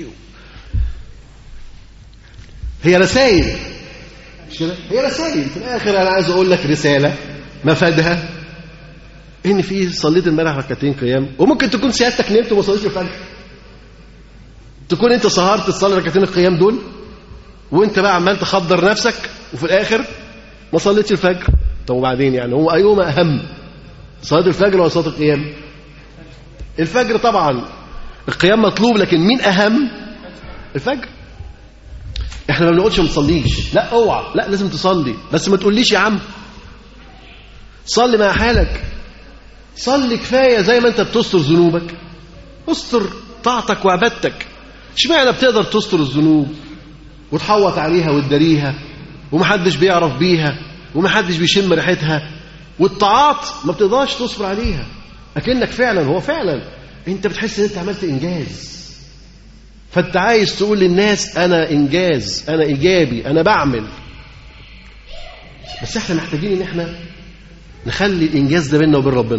هي رسائل مش كده هي رسائل في الاخر انا عايز اقول لك رساله مفادها ان في صليت امبارح ركعتين قيام وممكن تكون سيادتك نمت وما صليتش الفجر تكون انت سهرت تصلي ركعتين القيام دول وانت بقى عمال تخدر نفسك وفي الاخر ما صليتش الفجر طب وبعدين يعني هو ايهما اهم صلاه الفجر ولا صلاه القيام الفجر طبعا القيام مطلوب لكن مين اهم الفجر احنا ما بنقولش ما تصليش لا اوعى لا لازم تصلي بس ما تقوليش يا عم صلي مع حالك صلي كفايه زي ما انت بتستر ذنوبك استر طاعتك وعبادتك اشمعنى بتقدر تستر الذنوب وتحوط عليها وتداريها ومحدش بيعرف بيها ومحدش بيشم ريحتها والطاعات ما بتقدرش تصبر عليها اكنك فعلا هو فعلا انت بتحس ان انت عملت انجاز فانت عايز تقول للناس انا انجاز انا ايجابي انا بعمل بس احنا محتاجين ان احنا نخلي الإنجاز ده بيننا وبين ربنا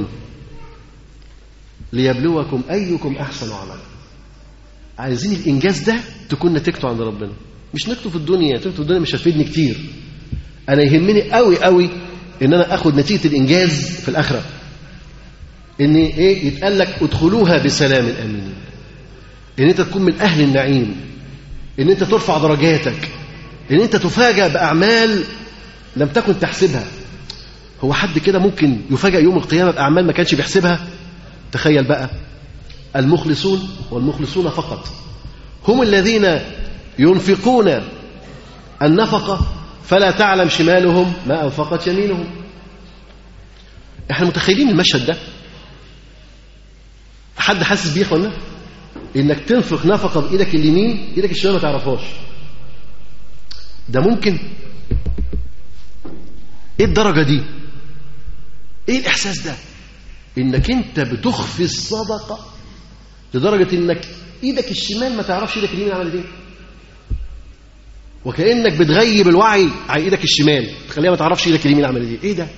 ليبلوكم أيكم أحسن عملا عايزين الإنجاز ده تكون نتيجته عند ربنا مش نكتب في الدنيا نتيجته في الدنيا مش هتفيدني كتير أنا يهمني قوي قوي إن أنا أخد نتيجة الإنجاز في الآخرة إن إيه يتقال لك ادخلوها بسلام آمنين إن أنت تكون من أهل النعيم إن أنت ترفع درجاتك إن أنت تفاجأ بأعمال لم تكن تحسبها هو حد كده ممكن يفاجأ يوم القيامة بأعمال ما كانش بيحسبها تخيل بقى المخلصون والمخلصون فقط هم الذين ينفقون النفقة فلا تعلم شمالهم ما أنفقت يمينهم احنا متخيلين المشهد ده حد حاسس بيه يا اخوانا انك تنفق نفقه بايدك اليمين ايدك الشمال ما تعرفهاش ده ممكن ايه الدرجه دي ايه الاحساس ده انك انت بتخفي الصدقه لدرجه انك ايدك الشمال ما تعرفش ايدك اليمين عملت ايه وكانك بتغيب الوعي عن ايدك الشمال تخليها ما تعرفش ايدك اليمين عملت ايه ايه ده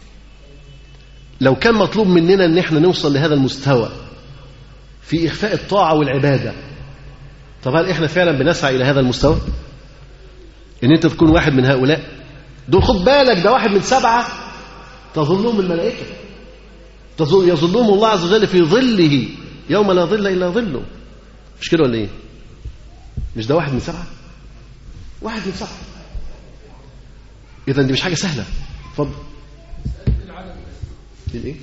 لو كان مطلوب مننا ان احنا نوصل لهذا المستوى في اخفاء الطاعه والعباده طب هل احنا فعلا بنسعى الى هذا المستوى ان انت تكون واحد من هؤلاء دول خد بالك ده واحد من سبعه تظلهم الملائكه تظل يظلهم الله عز وجل في ظله يوم لا ظل الا ظله مش كده ولا ايه مش ده واحد من سبعه واحد من سبعه اذا دي مش حاجه سهله اتفضل الايه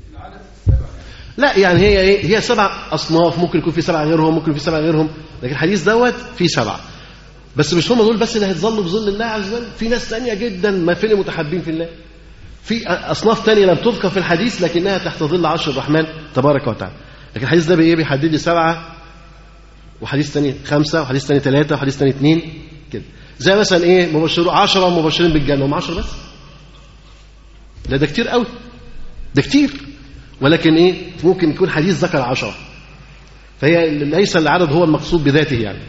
لا يعني هي ايه هي سبع اصناف ممكن يكون في سبعه غيرهم ممكن في سبعه غيرهم لكن الحديث دوت فيه سبعه بس مش هم دول بس اللي هيتظلوا بظل الله عز وجل في ناس تانية جدا ما في متحابين في الله في اصناف تانية لم تذكر في الحديث لكنها تحت ظل عرش الرحمن تبارك وتعالى لكن الحديث ده بايه بيحدد لي سبعه وحديث تاني خمسه وحديث تاني ثلاثه وحديث تاني اثنين كده زي مثلا ايه مبشرون 10 مبشرين بالجنه هم 10 بس لا ده كتير قوي ده كتير ولكن ايه ممكن يكون حديث ذكر عشرة فهي ليس العدد هو المقصود بذاته يعني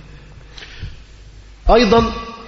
ايضا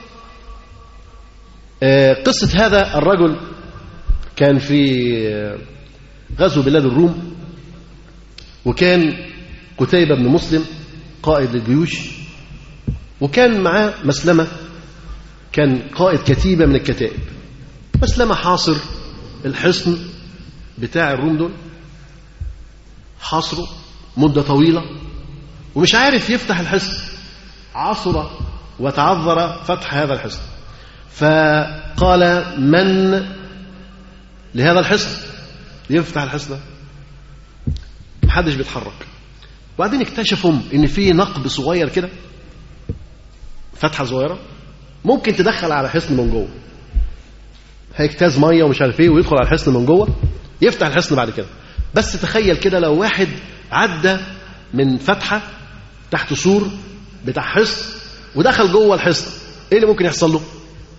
قصة هذا الرجل كان في غزو بلاد الروم وكان قتيبة بن مسلم قائد الجيوش وكان معاه مسلمة كان قائد كتيبة من الكتائب مسلمة حاصر الحصن بتاع الروم دول حاصره مدة طويلة ومش عارف يفتح الحصن عصر وتعذر فتح هذا الحصن فقال من لهذا الحصن يفتح الحصن محدش بيتحرك وبعدين اكتشفوا ان في نقب صغير كده فتحه صغيره ممكن تدخل على حصن من جوه هيجتاز ميه ومش عارف ايه ويدخل على الحصن من جوه يفتح الحصن بعد كده بس تخيل كده لو واحد عدى من فتحه تحت سور بتاع حصن ودخل جوه الحصن ايه اللي ممكن يحصل له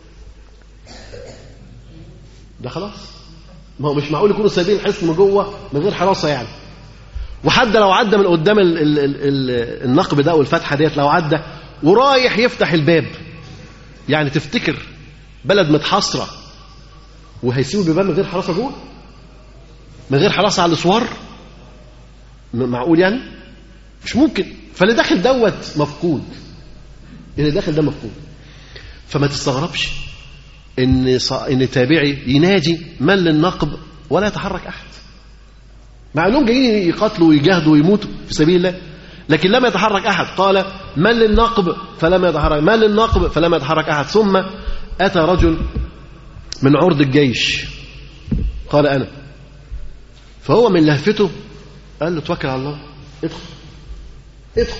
ده خلاص ما هو مش معقول يكونوا سايبين الحصن من جوه من غير حراسه يعني وحد لو عدى من قدام ال ال ال ال النقب ده والفتحه ديت لو عدى ورايح يفتح الباب يعني تفتكر بلد متحصره وهيسيبوا البيبان من غير حراسه جوه من غير حراسه على الاسوار معقول يعني مش ممكن فاللي داخل دوت مفقود اللي داخل ده مفقود فما تستغربش ان ص... ان تابعي ينادي من للنقب ولا يتحرك احد مع انهم جايين يقاتلوا ويجاهدوا ويموتوا في سبيل الله لكن لم يتحرك احد قال من للنقب فلم يتحرك من للنقب فلم يتحرك احد ثم اتى رجل من عرض الجيش قال انا فهو من لهفته قال له توكل على الله ادخل ادخل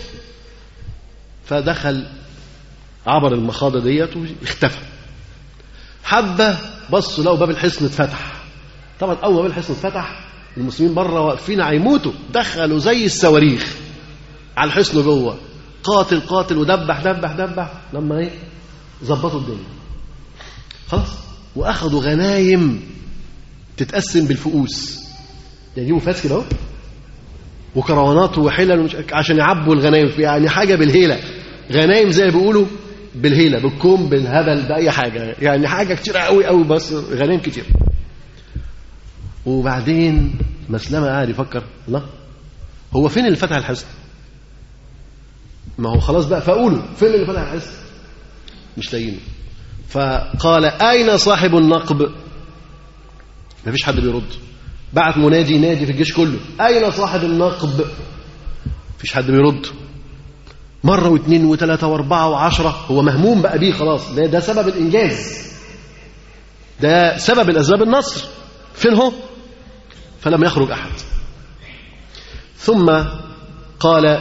فدخل عبر المخاضة ديت واختفى حبة بصوا لقوا باب الحصن اتفتح طبعا أول باب الحصن اتفتح المسلمين بره واقفين هيموتوا دخلوا زي الصواريخ على الحصن جوه قاتل قاتل ودبح دبح دبح لما ايه ظبطوا الدنيا خلاص واخدوا غنايم تتقسم بالفؤوس يجيبوا فاس كده اهو وكروانات وحلل ومش عشان يعبوا الغنايم في يعني حاجه بالهيله غنايم زي ما بيقولوا بالهيله بالكوم بالهبل باي حاجه يعني حاجه كتير قوي قوي بس غنايم كتير وبعدين مسلمة قاعد يفكر الله هو فين اللي فتح الحصن ما هو خلاص بقى فقولوا فين اللي فتح الحصن مش لاقيينه فقال أين صاحب النقب ما فيش حد بيرد بعت منادي ينادي في الجيش كله أين صاحب النقب فيش حد بيرد مرة واثنين وثلاثة واربعة وعشرة هو مهموم بقى بيه خلاص ده, ده سبب الإنجاز ده سبب الأسباب النصر فين هو فلم يخرج أحد ثم قال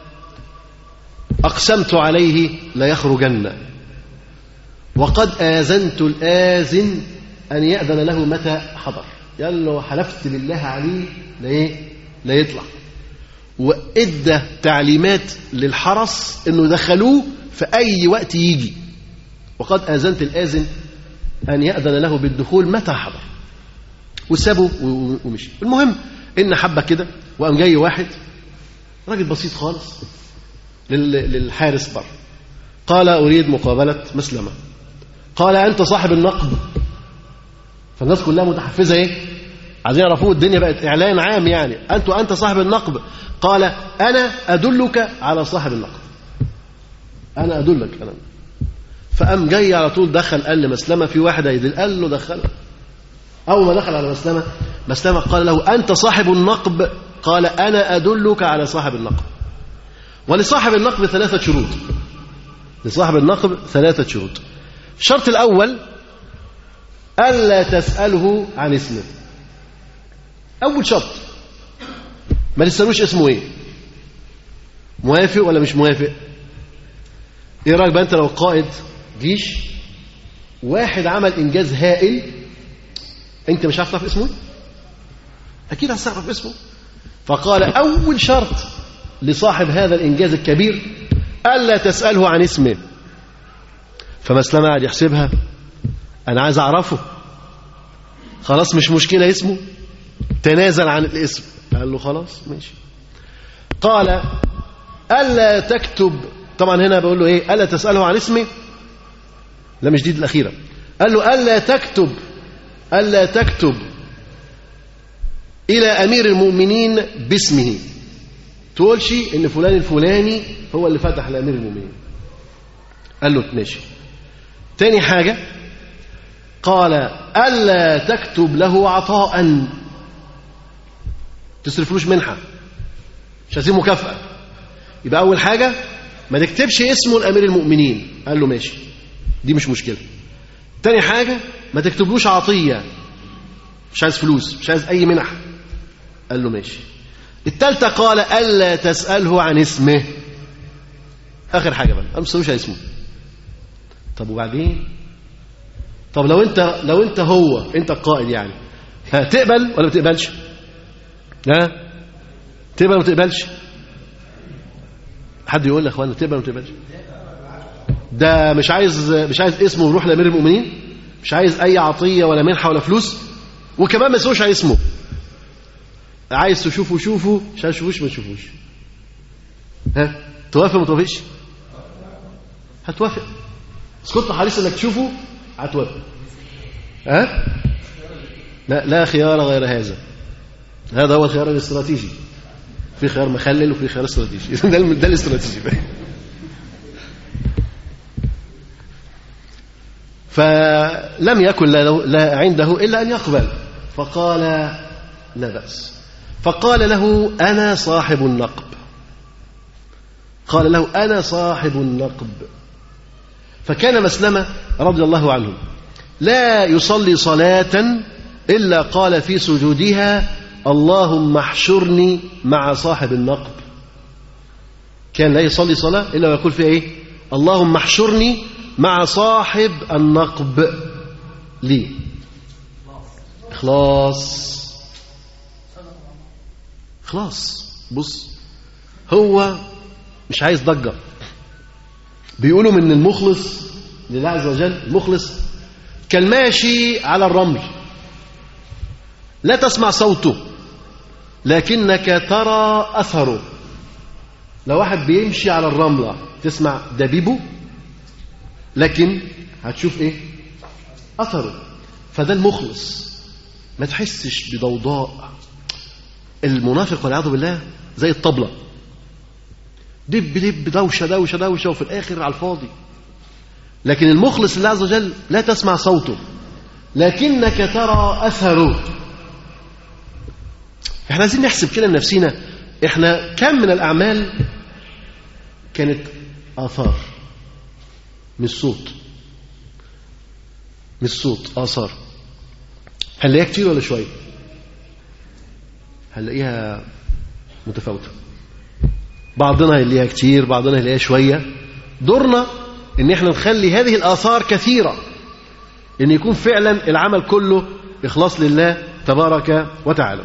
أقسمت عليه ليخرجن وقد آذنت الآذن أن يأذن له متى حضر قال له حلفت بالله عليه لا إيه لا يطلع وإدى تعليمات للحرس إنه دخلوه في أي وقت يجي وقد آذنت الآذن أن يأذن له بالدخول متى حضر وسابه ومشي المهم إن حبة كده وقام جاي واحد راجل بسيط خالص للحارس بر قال أريد مقابلة مسلمة قال أنت صاحب النقب فالناس كلها متحفزة إيه عايزين يعرفوه الدنيا بقت إعلان عام يعني أنت أنت صاحب النقب قال أنا أدلك على صاحب النقب أنا أدلك أنا فقام جاي على طول دخل قال لمسلمة في واحد هيدل قال له دخله أول ما دخل على مسلمة مسلمة قال له أنت صاحب النقب قال أنا أدلك على صاحب النقب ولصاحب النقب ثلاثة شروط لصاحب النقب ثلاثة شروط الشرط الأول ألا تسأله عن اسمه أول شرط ما تسألوش اسمه إيه موافق ولا مش موافق إيه رأيك بقى أنت لو قائد جيش واحد عمل إنجاز هائل أنت مش عارف تعرف اسمه أكيد هتعرف اسمه فقال أول شرط لصاحب هذا الإنجاز الكبير ألا تسأله عن اسمه فمسلمة قاعد يحسبها أنا عايز أعرفه خلاص مش مشكلة اسمه تنازل عن الاسم قال له خلاص ماشي قال ألا تكتب طبعا هنا بقول له إيه ألا تسأله عن اسمه لا مش دي الأخيرة قال له ألا تكتب ألا تكتب إلى أمير المؤمنين باسمه تقولش إن فلان الفلاني هو اللي فتح لأمير المؤمنين قال له ماشي تاني حاجة قال ألا تكتب له عطاء تصرفلوش منحة مش عايزين مكافأة يبقى أول حاجة ما تكتبش اسمه لأمير المؤمنين قال له ماشي دي مش مشكلة تاني حاجة ما تكتبلوش عطية مش عايز فلوس مش عايز أي منح قال له ماشي التالتة قال ألا تسأله عن اسمه آخر حاجة بقى ما تسألوش عن اسمه طب وبعدين طب لو انت لو انت هو انت القائد يعني ها تقبل ولا ما تقبلش ها تقبل ولا ما تقبلش حد يقول لي يا اخوانا تقبل ولا ما تقبلش ده مش عايز مش عايز اسمه يروح لامير المؤمنين مش عايز اي عطيه ولا منحه ولا فلوس وكمان ما يسويش على اسمه عايز تشوفه شوفه مش عايز تشوفوش ما تشوفوش ها توافق ما توافقش هتوافق بس كنت حريص انك تشوفه هتوافق ها لا لا خيار غير هذا هذا هو الخيار الاستراتيجي في خيار مخلل وفي خيار استراتيجي ده ده الاستراتيجي بقى فلم يكن له لا عنده الا ان يقبل فقال لا باس فقال له انا صاحب النقب قال له انا صاحب النقب فكان مسلمة رضي الله عنه لا يصلي صلاة إلا قال في سجودها اللهم احشرني مع صاحب النقب كان لا يصلي صلاة إلا ويقول فيها إيه اللهم احشرني مع صاحب النقب لي إخلاص خلاص بص هو مش عايز ضجة بيقولوا من المخلص لله عز وجل المخلص كان ماشي على الرمل لا تسمع صوته لكنك ترى أثره لو واحد بيمشي على الرملة تسمع دبيبه لكن هتشوف ايه أثره فده المخلص ما تحسش بضوضاء المنافق والعياذ بالله زي الطبلة دب دب دوشة دوشة دوشة وفي الآخر على الفاضي لكن المخلص لله عز وجل لا تسمع صوته لكنك ترى أثره احنا عايزين نحسب كده لنفسينا احنا كم من الأعمال كانت آثار مش صوت مش صوت آثار هنلاقيها كتير ولا شوية هنلاقيها متفاوتة بعضنا هيلاقيها كتير بعضنا هيلاقيها شوية دورنا ان احنا نخلي هذه الآثار كثيرة ان يكون فعلا العمل كله إخلاص لله تبارك وتعالى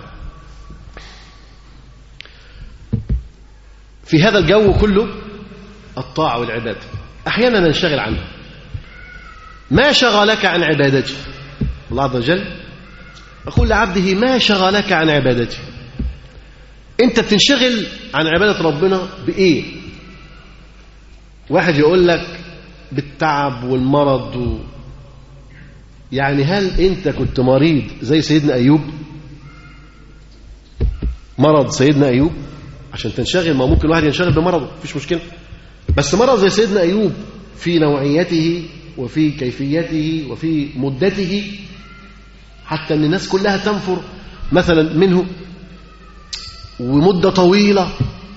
في هذا الجو كله الطاعة والعبادة أحيانا ننشغل عنها ما شغلك عن عبادته الله عز وجل يقول لعبده ما شغلك عن عبادته انت بتنشغل عن عبادة ربنا بإيه واحد يقول لك بالتعب والمرض و... يعني هل انت كنت مريض زي سيدنا أيوب مرض سيدنا أيوب عشان تنشغل ما ممكن واحد ينشغل بمرضه مفيش مشكلة بس مرض زي سيدنا أيوب في نوعيته وفي كيفيته وفي مدته حتى أن الناس كلها تنفر مثلا منه ومدة طويلة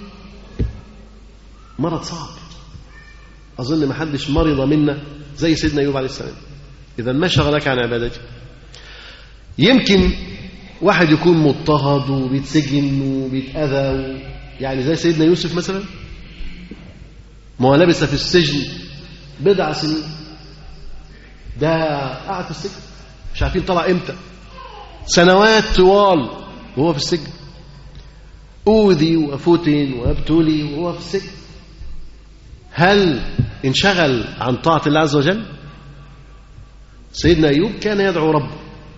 مرض صعب أظن ما حدش مرض منا زي سيدنا أيوب عليه السلام إذا ما شغلك عن عبادته يمكن واحد يكون مضطهد وبيتسجن وبيتأذى و... يعني زي سيدنا يوسف مثلا ما هو لبس في السجن بضع سنين ده قعد في السجن مش عارفين طلع امتى سنوات طوال وهو في السجن أوذي وفتن وابتلي وهو في السجن هل انشغل عن طاعة الله عز وجل سيدنا أيوب كان يدعو ربه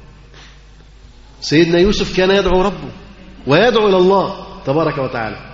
سيدنا يوسف كان يدعو ربه ويدعو إلى الله تبارك وتعالى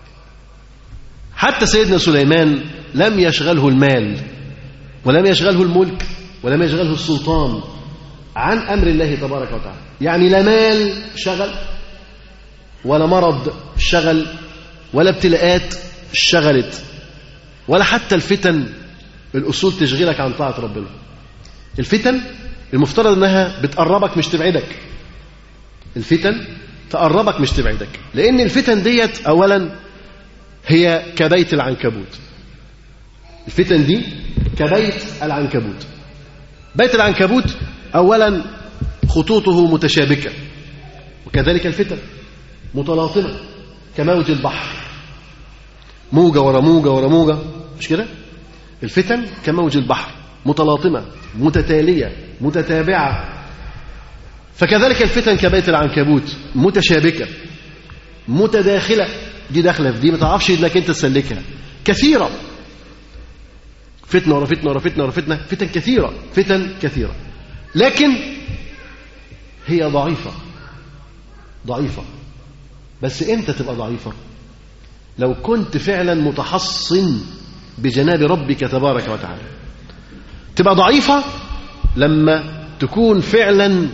حتى سيدنا سليمان لم يشغله المال ولم يشغله الملك ولم يشغله السلطان عن أمر الله تبارك وتعالى يعني لا مال شغل ولا مرض شغل ولا ابتلاءات شغلت ولا حتى الفتن الأصول تشغلك عن طاعة ربنا الفتن المفترض أنها بتقربك مش تبعدك الفتن تقربك مش تبعدك لأن الفتن ديت أولا هي كبيت العنكبوت الفتن دي كبيت العنكبوت بيت العنكبوت أولا خطوطه متشابكة وكذلك الفتن متلاطمة كموج البحر موجة ورا موجة ورا موجة مش كده الفتن كموج البحر متلاطمة متتالية متتابعة فكذلك الفتن كبيت العنكبوت متشابكة متداخلة دي داخلة في دي ما تعرفش انك انت تسلكها كثيرة فتنة ورا فتنة ورا فتنة ورا فتنة فتن كثيرة فتن كثيرة لكن هي ضعيفة ضعيفة بس امتى تبقى ضعيفة لو كنت فعلا متحصن بجناب ربك تبارك وتعالى تبقى ضعيفة لما تكون فعلا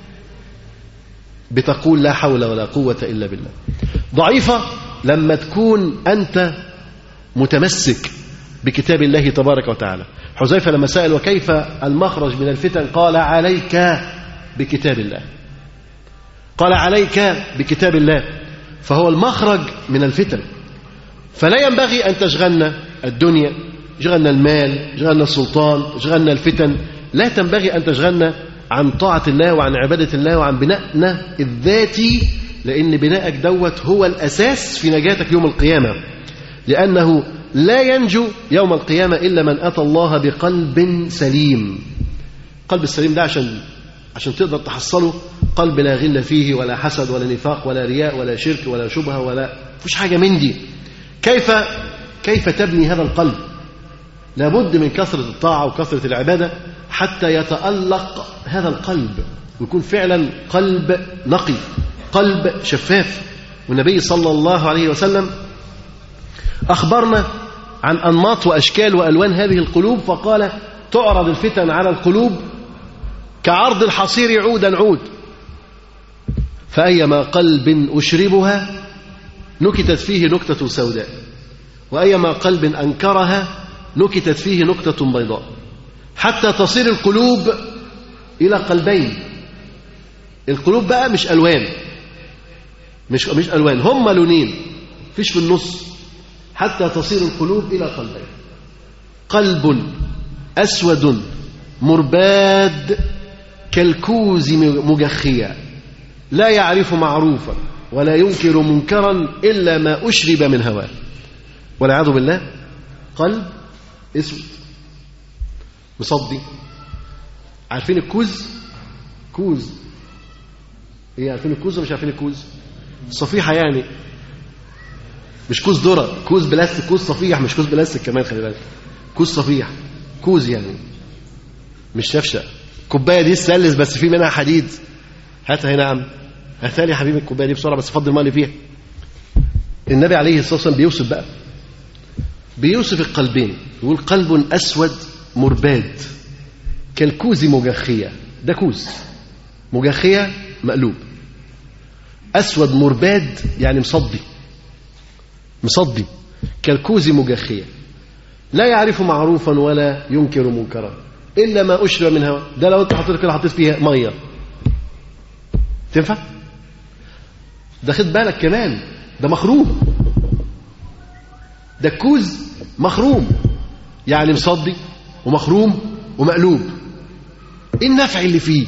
بتقول لا حول ولا قوة إلا بالله ضعيفة لما تكون أنت متمسك بكتاب الله تبارك وتعالى حذيفة لما سأل وكيف المخرج من الفتن قال عليك بكتاب الله قال عليك بكتاب الله فهو المخرج من الفتن فلا ينبغي أن تشغلنا الدنيا يشغلنا المال يشغلنا السلطان يشغلنا الفتن لا تنبغي أن تشغلنا عن طاعة الله وعن عبادة الله وعن بنائنا الذاتي لأن بنائك دوت هو الأساس في نجاتك يوم القيامة لأنه لا ينجو يوم القيامة إلا من أتى الله بقلب سليم قلب السليم ده عشان عشان تقدر تحصله قلب لا غل فيه ولا حسد ولا نفاق ولا رياء ولا شرك ولا شبهة ولا فيش حاجة من دي كيف كيف تبني هذا القلب لابد من كثرة الطاعة وكثرة العبادة حتى يتألق هذا القلب ويكون فعلا قلب نقي قلب شفاف والنبي صلى الله عليه وسلم أخبرنا عن أنماط وأشكال وألوان هذه القلوب فقال تعرض الفتن على القلوب كعرض الحصير عودا عود فأيما قلب أشربها نكتت فيه نكتة سوداء وأيما قلب أنكرها نكتت فيه نكتة بيضاء حتى تصير القلوب إلى قلبين القلوب بقى مش ألوان مش مش ألوان هم لونين فيش في النص حتى تصير القلوب إلى قلبين قلب أسود مرباد كالكوز مجخيا لا يعرف معروفا ولا ينكر منكرا إلا ما أشرب من هواه والعياذ بالله قلب اسود مصدي عارفين الكوز كوز ايه عارفين الكوز ولا مش عارفين الكوز صفيحه يعني مش كوز ذره كوز بلاستيك كوز صفيح مش كوز بلاستيك كمان خلي بالك كوز صفيح كوز يعني مش شفشه الكوبايه دي تسلس بس في منها حديد هاتها هنا يا عم هاتها لي يا حبيبي الكوبايه دي بسرعه بس فضل الماء اللي فيها النبي عليه الصلاه والسلام بيوصف بقى بيوصف القلبين يقول قلب اسود مرباد كالكوز مجخيه ده كوز مجخيه مقلوب اسود مرباد يعني مصدي مصدي كالكوز مجخيه لا يعرف معروفا ولا ينكر منكرا الا ما اشرب من هواء ده لو انت حطيت كده حطيت فيها ميه تنفع ده خد بالك كمان ده مخروم ده الكوز مخروم يعني مصدي ومخروم ومقلوب ايه النفع اللي فيه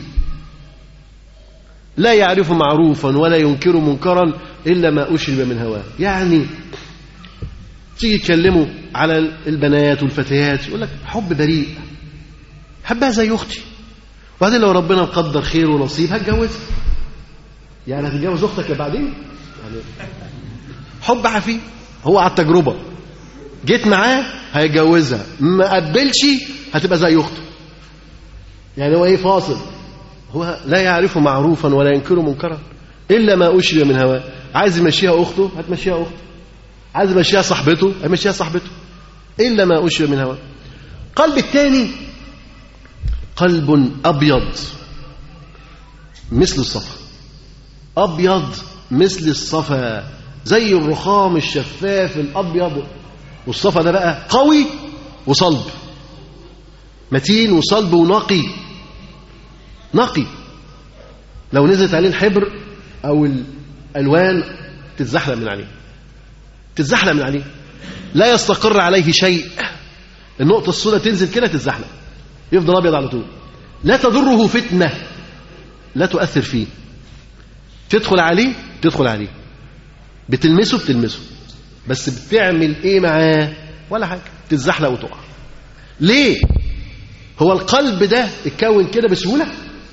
لا يعرف معروفا ولا ينكر منكرا الا ما اشرب من هواه يعني تيجي تكلموا على البنات والفتيات يقول لك حب بريء حبها زي اختي وبعدين لو ربنا مقدر خير ونصيب هتجوزها يعني هتتجوز اختك بعدين يعني حب عفيف هو على التجربه جيت معاه هيتجوزها ما قبلش هتبقى زي اخته يعني هو ايه فاصل هو لا يعرف معروفا ولا ينكر منكرا الا ما اشرب من هواه عايز يمشيها اخته هتمشيها اخته عايز يمشيها صاحبته هيمشيها صاحبته الا ما اشرب من هواه قلب الثاني قلب ابيض مثل الصفا ابيض مثل الصفا زي الرخام الشفاف الابيض والصفا ده بقى قوي وصلب متين وصلب ونقي نقي لو نزلت عليه الحبر او الالوان تتزحلق من عليه تتزحلق من عليه لا يستقر عليه شيء النقطه السوداء تنزل كده تتزحلق يفضل ابيض على طول لا تضره فتنه لا تؤثر فيه تدخل عليه تدخل عليه بتلمسه بتلمسه بس بتعمل ايه معاه ولا حاجه تتزحلق وتقع ليه هو القلب ده اتكون كده بسهوله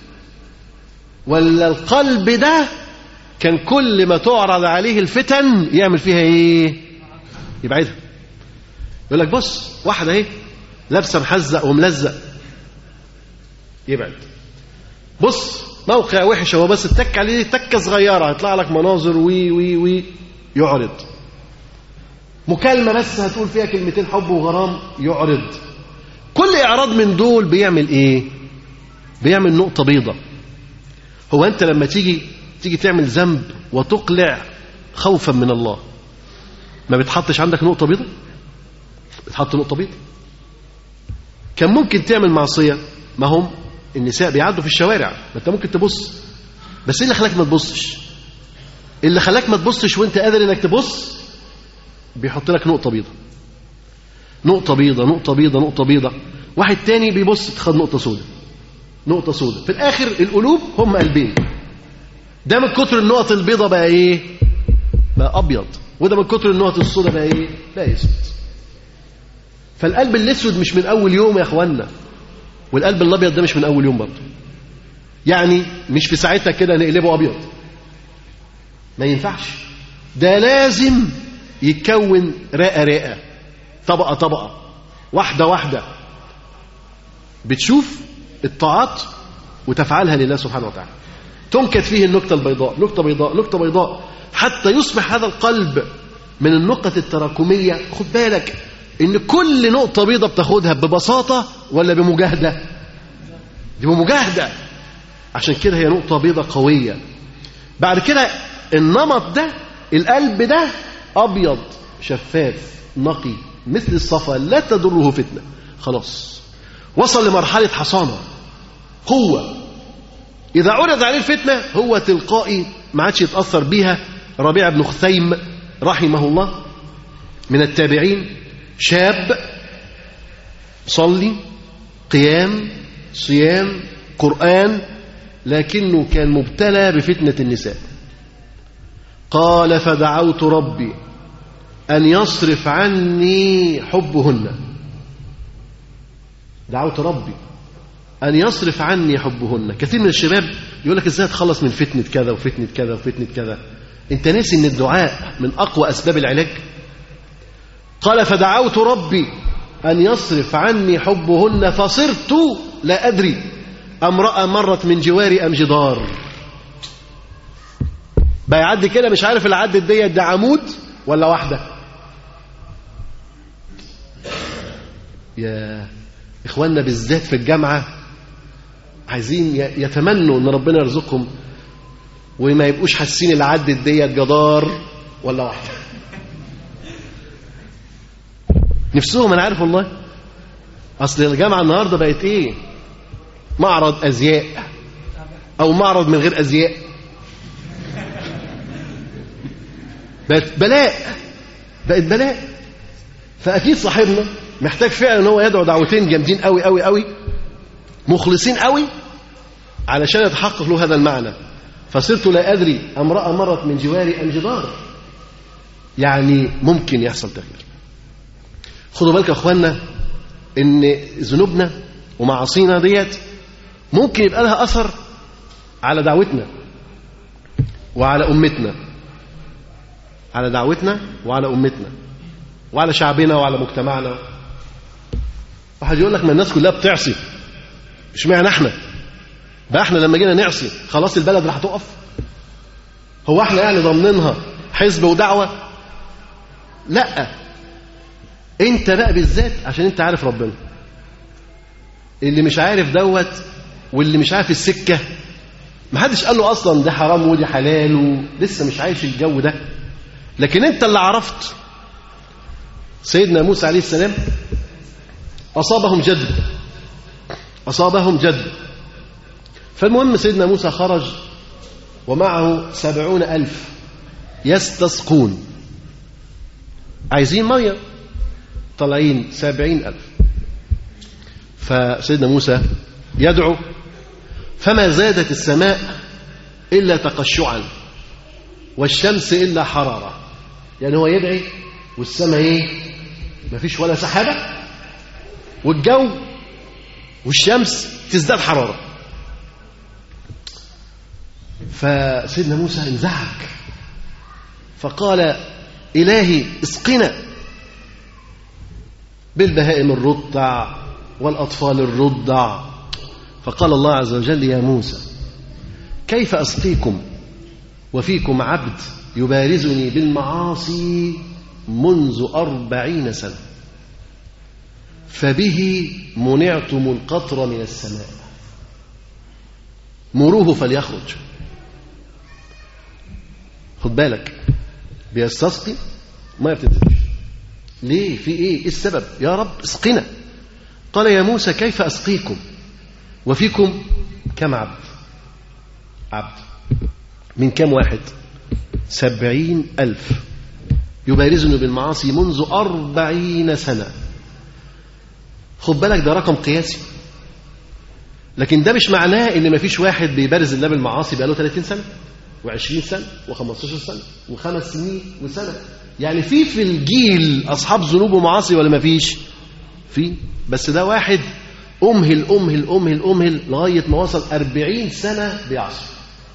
ولا القلب ده كان كل ما تعرض عليه الفتن يعمل فيها ايه يبعدها يقول لك بص واحده اهي لابسه محزق وملزق يبعد بص موقع وحش هو بس تك عليه تكه صغيره هيطلع لك مناظر وي وي وي يعرض مكالمه بس هتقول فيها كلمتين حب وغرام يعرض كل اعراض من دول بيعمل ايه بيعمل نقطه بيضة هو انت لما تيجي تيجي تعمل ذنب وتقلع خوفا من الله ما بتحطش عندك نقطه بيضة بتحط نقطه بيضة كان ممكن تعمل معصيه ما هم النساء بيعدوا في الشوارع ما انت ممكن تبص بس ايه اللي خلاك ما تبصش اللي خلاك ما تبصش وانت قادر انك تبص بيحط لك نقطه بيضة نقطة بيضة نقطة بيضة نقطة بيضة واحد تاني بيبص خد نقطة سوداء نقطة سوداء في الآخر القلوب هم قلبين ده من كتر النقط البيضة بقى إيه؟ بقى أبيض وده من كتر النقط السوداء بقى إيه؟ بقى أسود فالقلب الأسود مش من أول يوم يا إخوانا والقلب الأبيض ده مش من أول يوم برضه يعني مش في ساعتها كده نقلبه أبيض ما ينفعش ده لازم يتكون رقة رقة طبقة طبقة واحدة واحدة بتشوف الطاعات وتفعلها لله سبحانه وتعالى تنكت فيه النكتة البيضاء نكتة بيضاء نكتة بيضاء حتى يصبح هذا القلب من النقط التراكمية خد بالك ان كل نقطة بيضاء بتاخدها ببساطة ولا بمجاهدة دي بمجاهدة عشان كده هي نقطة بيضاء قوية بعد كده النمط ده القلب ده أبيض شفاف نقي مثل الصفا لا تضره فتنة خلاص وصل لمرحلة حصانة قوة إذا عرض عليه الفتنة هو تلقائي ما عادش يتأثر بيها ربيع بن خثيم رحمه الله من التابعين شاب صلي قيام صيام قرآن لكنه كان مبتلى بفتنة النساء قال فدعوت ربي أن يصرف عني حبهن دعوت ربي أن يصرف عني حبهن كثير من الشباب يقول لك إزاي أتخلص من فتنة كذا وفتنة كذا وفتنة كذا أنت ناسي أن الدعاء من أقوى أسباب العلاج قال فدعوت ربي أن يصرف عني حبهن فصرت لا أدري امرأة مرت من جواري أم جدار بقى يعدي كده مش عارف اللي عدت ديت ده عمود ولا واحدة يا إخواننا بالذات في الجامعة عايزين يتمنوا ان ربنا يرزقهم وما يبقوش حاسين اللي عدت ديت جدار ولا واحده نفسهم انا عارف والله اصل الجامعه النهارده بقت ايه معرض ازياء او معرض من غير ازياء بقت بلاء بقت بلاء فاكيد صاحبنا محتاج فعلا ان هو يدعو دعوتين جامدين قوي قوي قوي مخلصين قوي علشان يتحقق له هذا المعنى فصرت لا أدري امرأة مرت من جواري أم جدار يعني ممكن يحصل تغيير خدوا بالك يا أخوانا إن ذنوبنا ومعاصينا ديت ممكن يبقى لها أثر على دعوتنا وعلى أمتنا على دعوتنا وعلى أمتنا وعلى شعبنا وعلى مجتمعنا واحد يقول لك ما الناس كلها بتعصي اشمعنى احنا بقى احنا لما جينا نعصي خلاص البلد راح تقف هو احنا يعني ضامنينها حزب ودعوه لا انت بقى بالذات عشان انت عارف ربنا اللي مش عارف دوت واللي مش عارف السكه ما حدش قال له اصلا ده حرام ودي حلال ولسه مش عايش الجو ده لكن انت اللي عرفت سيدنا موسى عليه السلام اصابهم جد أصابهم جد فالمهم سيدنا موسى خرج ومعه سبعون ألف يستسقون عايزين مية طالعين سبعين ألف فسيدنا موسى يدعو فما زادت السماء إلا تقشعا والشمس إلا حرارة يعني هو يدعي والسماء ايه مفيش ولا سحابة والجو والشمس تزداد حرارة فسيدنا موسى انزعج فقال إلهي اسقنا بالبهائم الرضع والأطفال الرضع فقال الله عز وجل يا موسى كيف أسقيكم وفيكم عبد يبارزني بالمعاصي منذ أربعين سنة فبه منعتم القطر من السماء مروه فليخرج خد بالك بيستسقي ما بتنزلش ليه في ايه ايه السبب يا رب اسقنا قال يا موسى كيف اسقيكم وفيكم كم عبد عبد من كم واحد سبعين ألف يبارزني بالمعاصي منذ أربعين سنة خد بالك ده رقم قياسي لكن ده مش معناه ان مفيش واحد بيبارز الله بالمعاصي بقاله 30 سنه و20 سنه و15 سنه وخمس سنين وسنه يعني في في الجيل اصحاب ذنوب ومعاصي ولا مفيش في بس ده واحد امهل امهل امهل امهل لغايه ما وصل 40 سنه بيعصي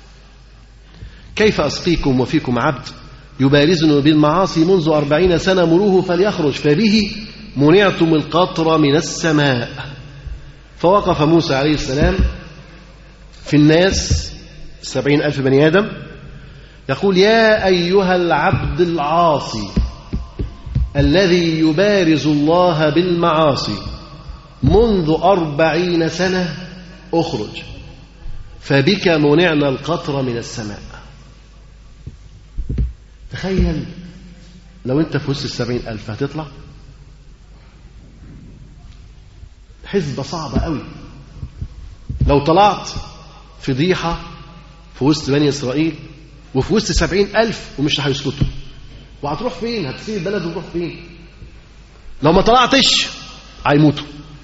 كيف اسقيكم وفيكم عبد يبارزني بالمعاصي منذ أربعين سنة مروه فليخرج فبه منعتم القطر من السماء فوقف موسى عليه السلام في الناس سبعين ألف بني آدم يقول يا أيها العبد العاصي الذي يبارز الله بالمعاصي منذ أربعين سنة أخرج فبك منعنا القطر من السماء تخيل لو انت في وسط السبعين ألف هتطلع حسبة صعبة قوي لو طلعت فضيحة في وسط بني إسرائيل وفي وسط سبعين ألف ومش هيسكتوا وهتروح فين هتسيب البلد وتروح فين لو ما طلعتش هيموتوا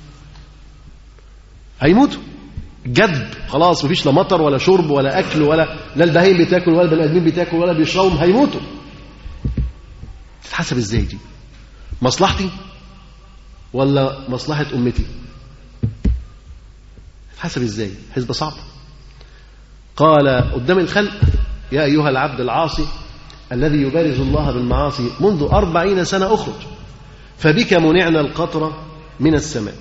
هيموتوا جد خلاص مفيش لا مطر ولا شرب ولا اكل ولا لا البهايم بتاكل ولا البني ادمين بتاكل ولا بيشربوا هيموتوا تتحسب ازاي دي مصلحتي ولا مصلحه امتي تتحسب ازاي حسبه صعبه قال قدام الخلق يا ايها العبد العاصي الذي يبارز الله بالمعاصي منذ أربعين سنة أخرج فبك منعنا القطر من السماء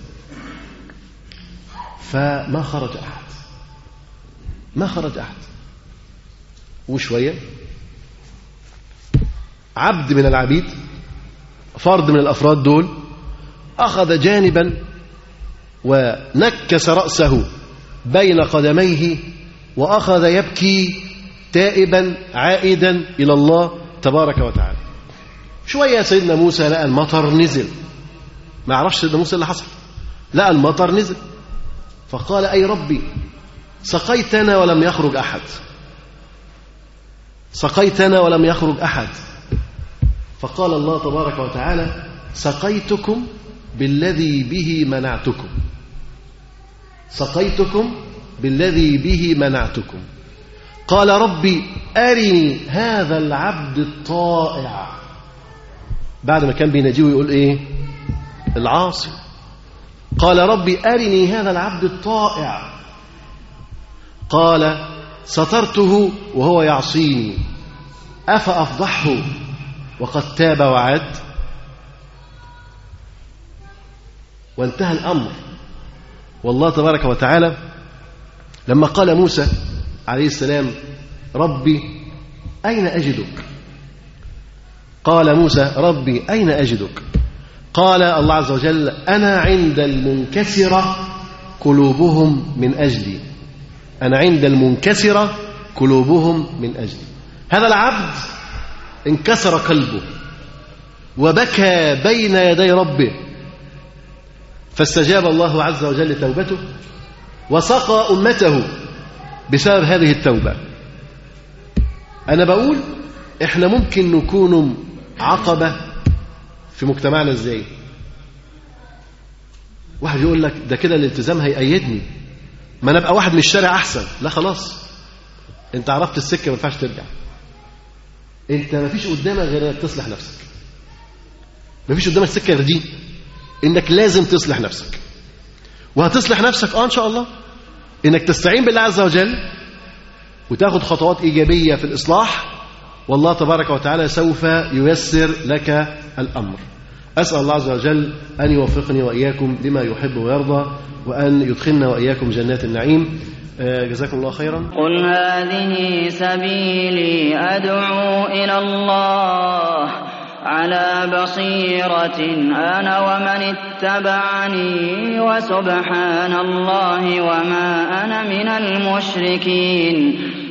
فما خرج أحد ما خرج أحد وشوية عبد من العبيد فرد من الأفراد دول أخذ جانبا ونكس رأسه بين قدميه وأخذ يبكي تائبا عائدا إلى الله تبارك وتعالى شوية سيدنا موسى لقى المطر نزل ما عرفش سيدنا موسى اللي حصل لقى المطر نزل فقال أي ربي سقيتنا ولم يخرج أحد سقيتنا ولم يخرج أحد فقال الله تبارك وتعالى سقيتكم بالذي به منعتكم سقيتكم بالذي به منعتكم قال ربي أرني هذا العبد الطائع بعد ما كان بيناديه يقول إيه العاصي قال ربي أرني هذا العبد الطائع قال سترته وهو يعصيني أفأفضحه وقد تاب وعاد وانتهى الأمر والله تبارك وتعالى لما قال موسى عليه السلام ربي أين أجدك قال موسى ربي أين أجدك قال الله عز وجل أنا عند المنكسرة قلوبهم من أجلي أنا عند المنكسرة قلوبهم من أجلي هذا العبد انكسر قلبه وبكى بين يدي ربه فاستجاب الله عز وجل توبته وسقى أمته بسبب هذه التوبة أنا بقول إحنا ممكن نكون عقبة في مجتمعنا إزاي واحد يقول لك ده كده الالتزام هيأيدني ما أنا أبقى واحد من الشارع أحسن لا خلاص أنت عرفت السكة ما ينفعش ترجع أنت ما فيش قدامك غير إنك تصلح نفسك ما فيش قدامك سكة غير دي إنك لازم تصلح نفسك وهتصلح نفسك آه إن شاء الله انك تستعين بالله عز وجل وتاخذ خطوات ايجابيه في الاصلاح والله تبارك وتعالى سوف ييسر لك الامر اسال الله عز وجل ان يوفقني واياكم لما يحب ويرضى وان يدخلنا واياكم جنات النعيم آه، جزاكم الله خيرا قل هذه سبيلي أدعو إلى الله على بصيرة أنا ومن اتبعني وسبحان الله وما أنا من المشركين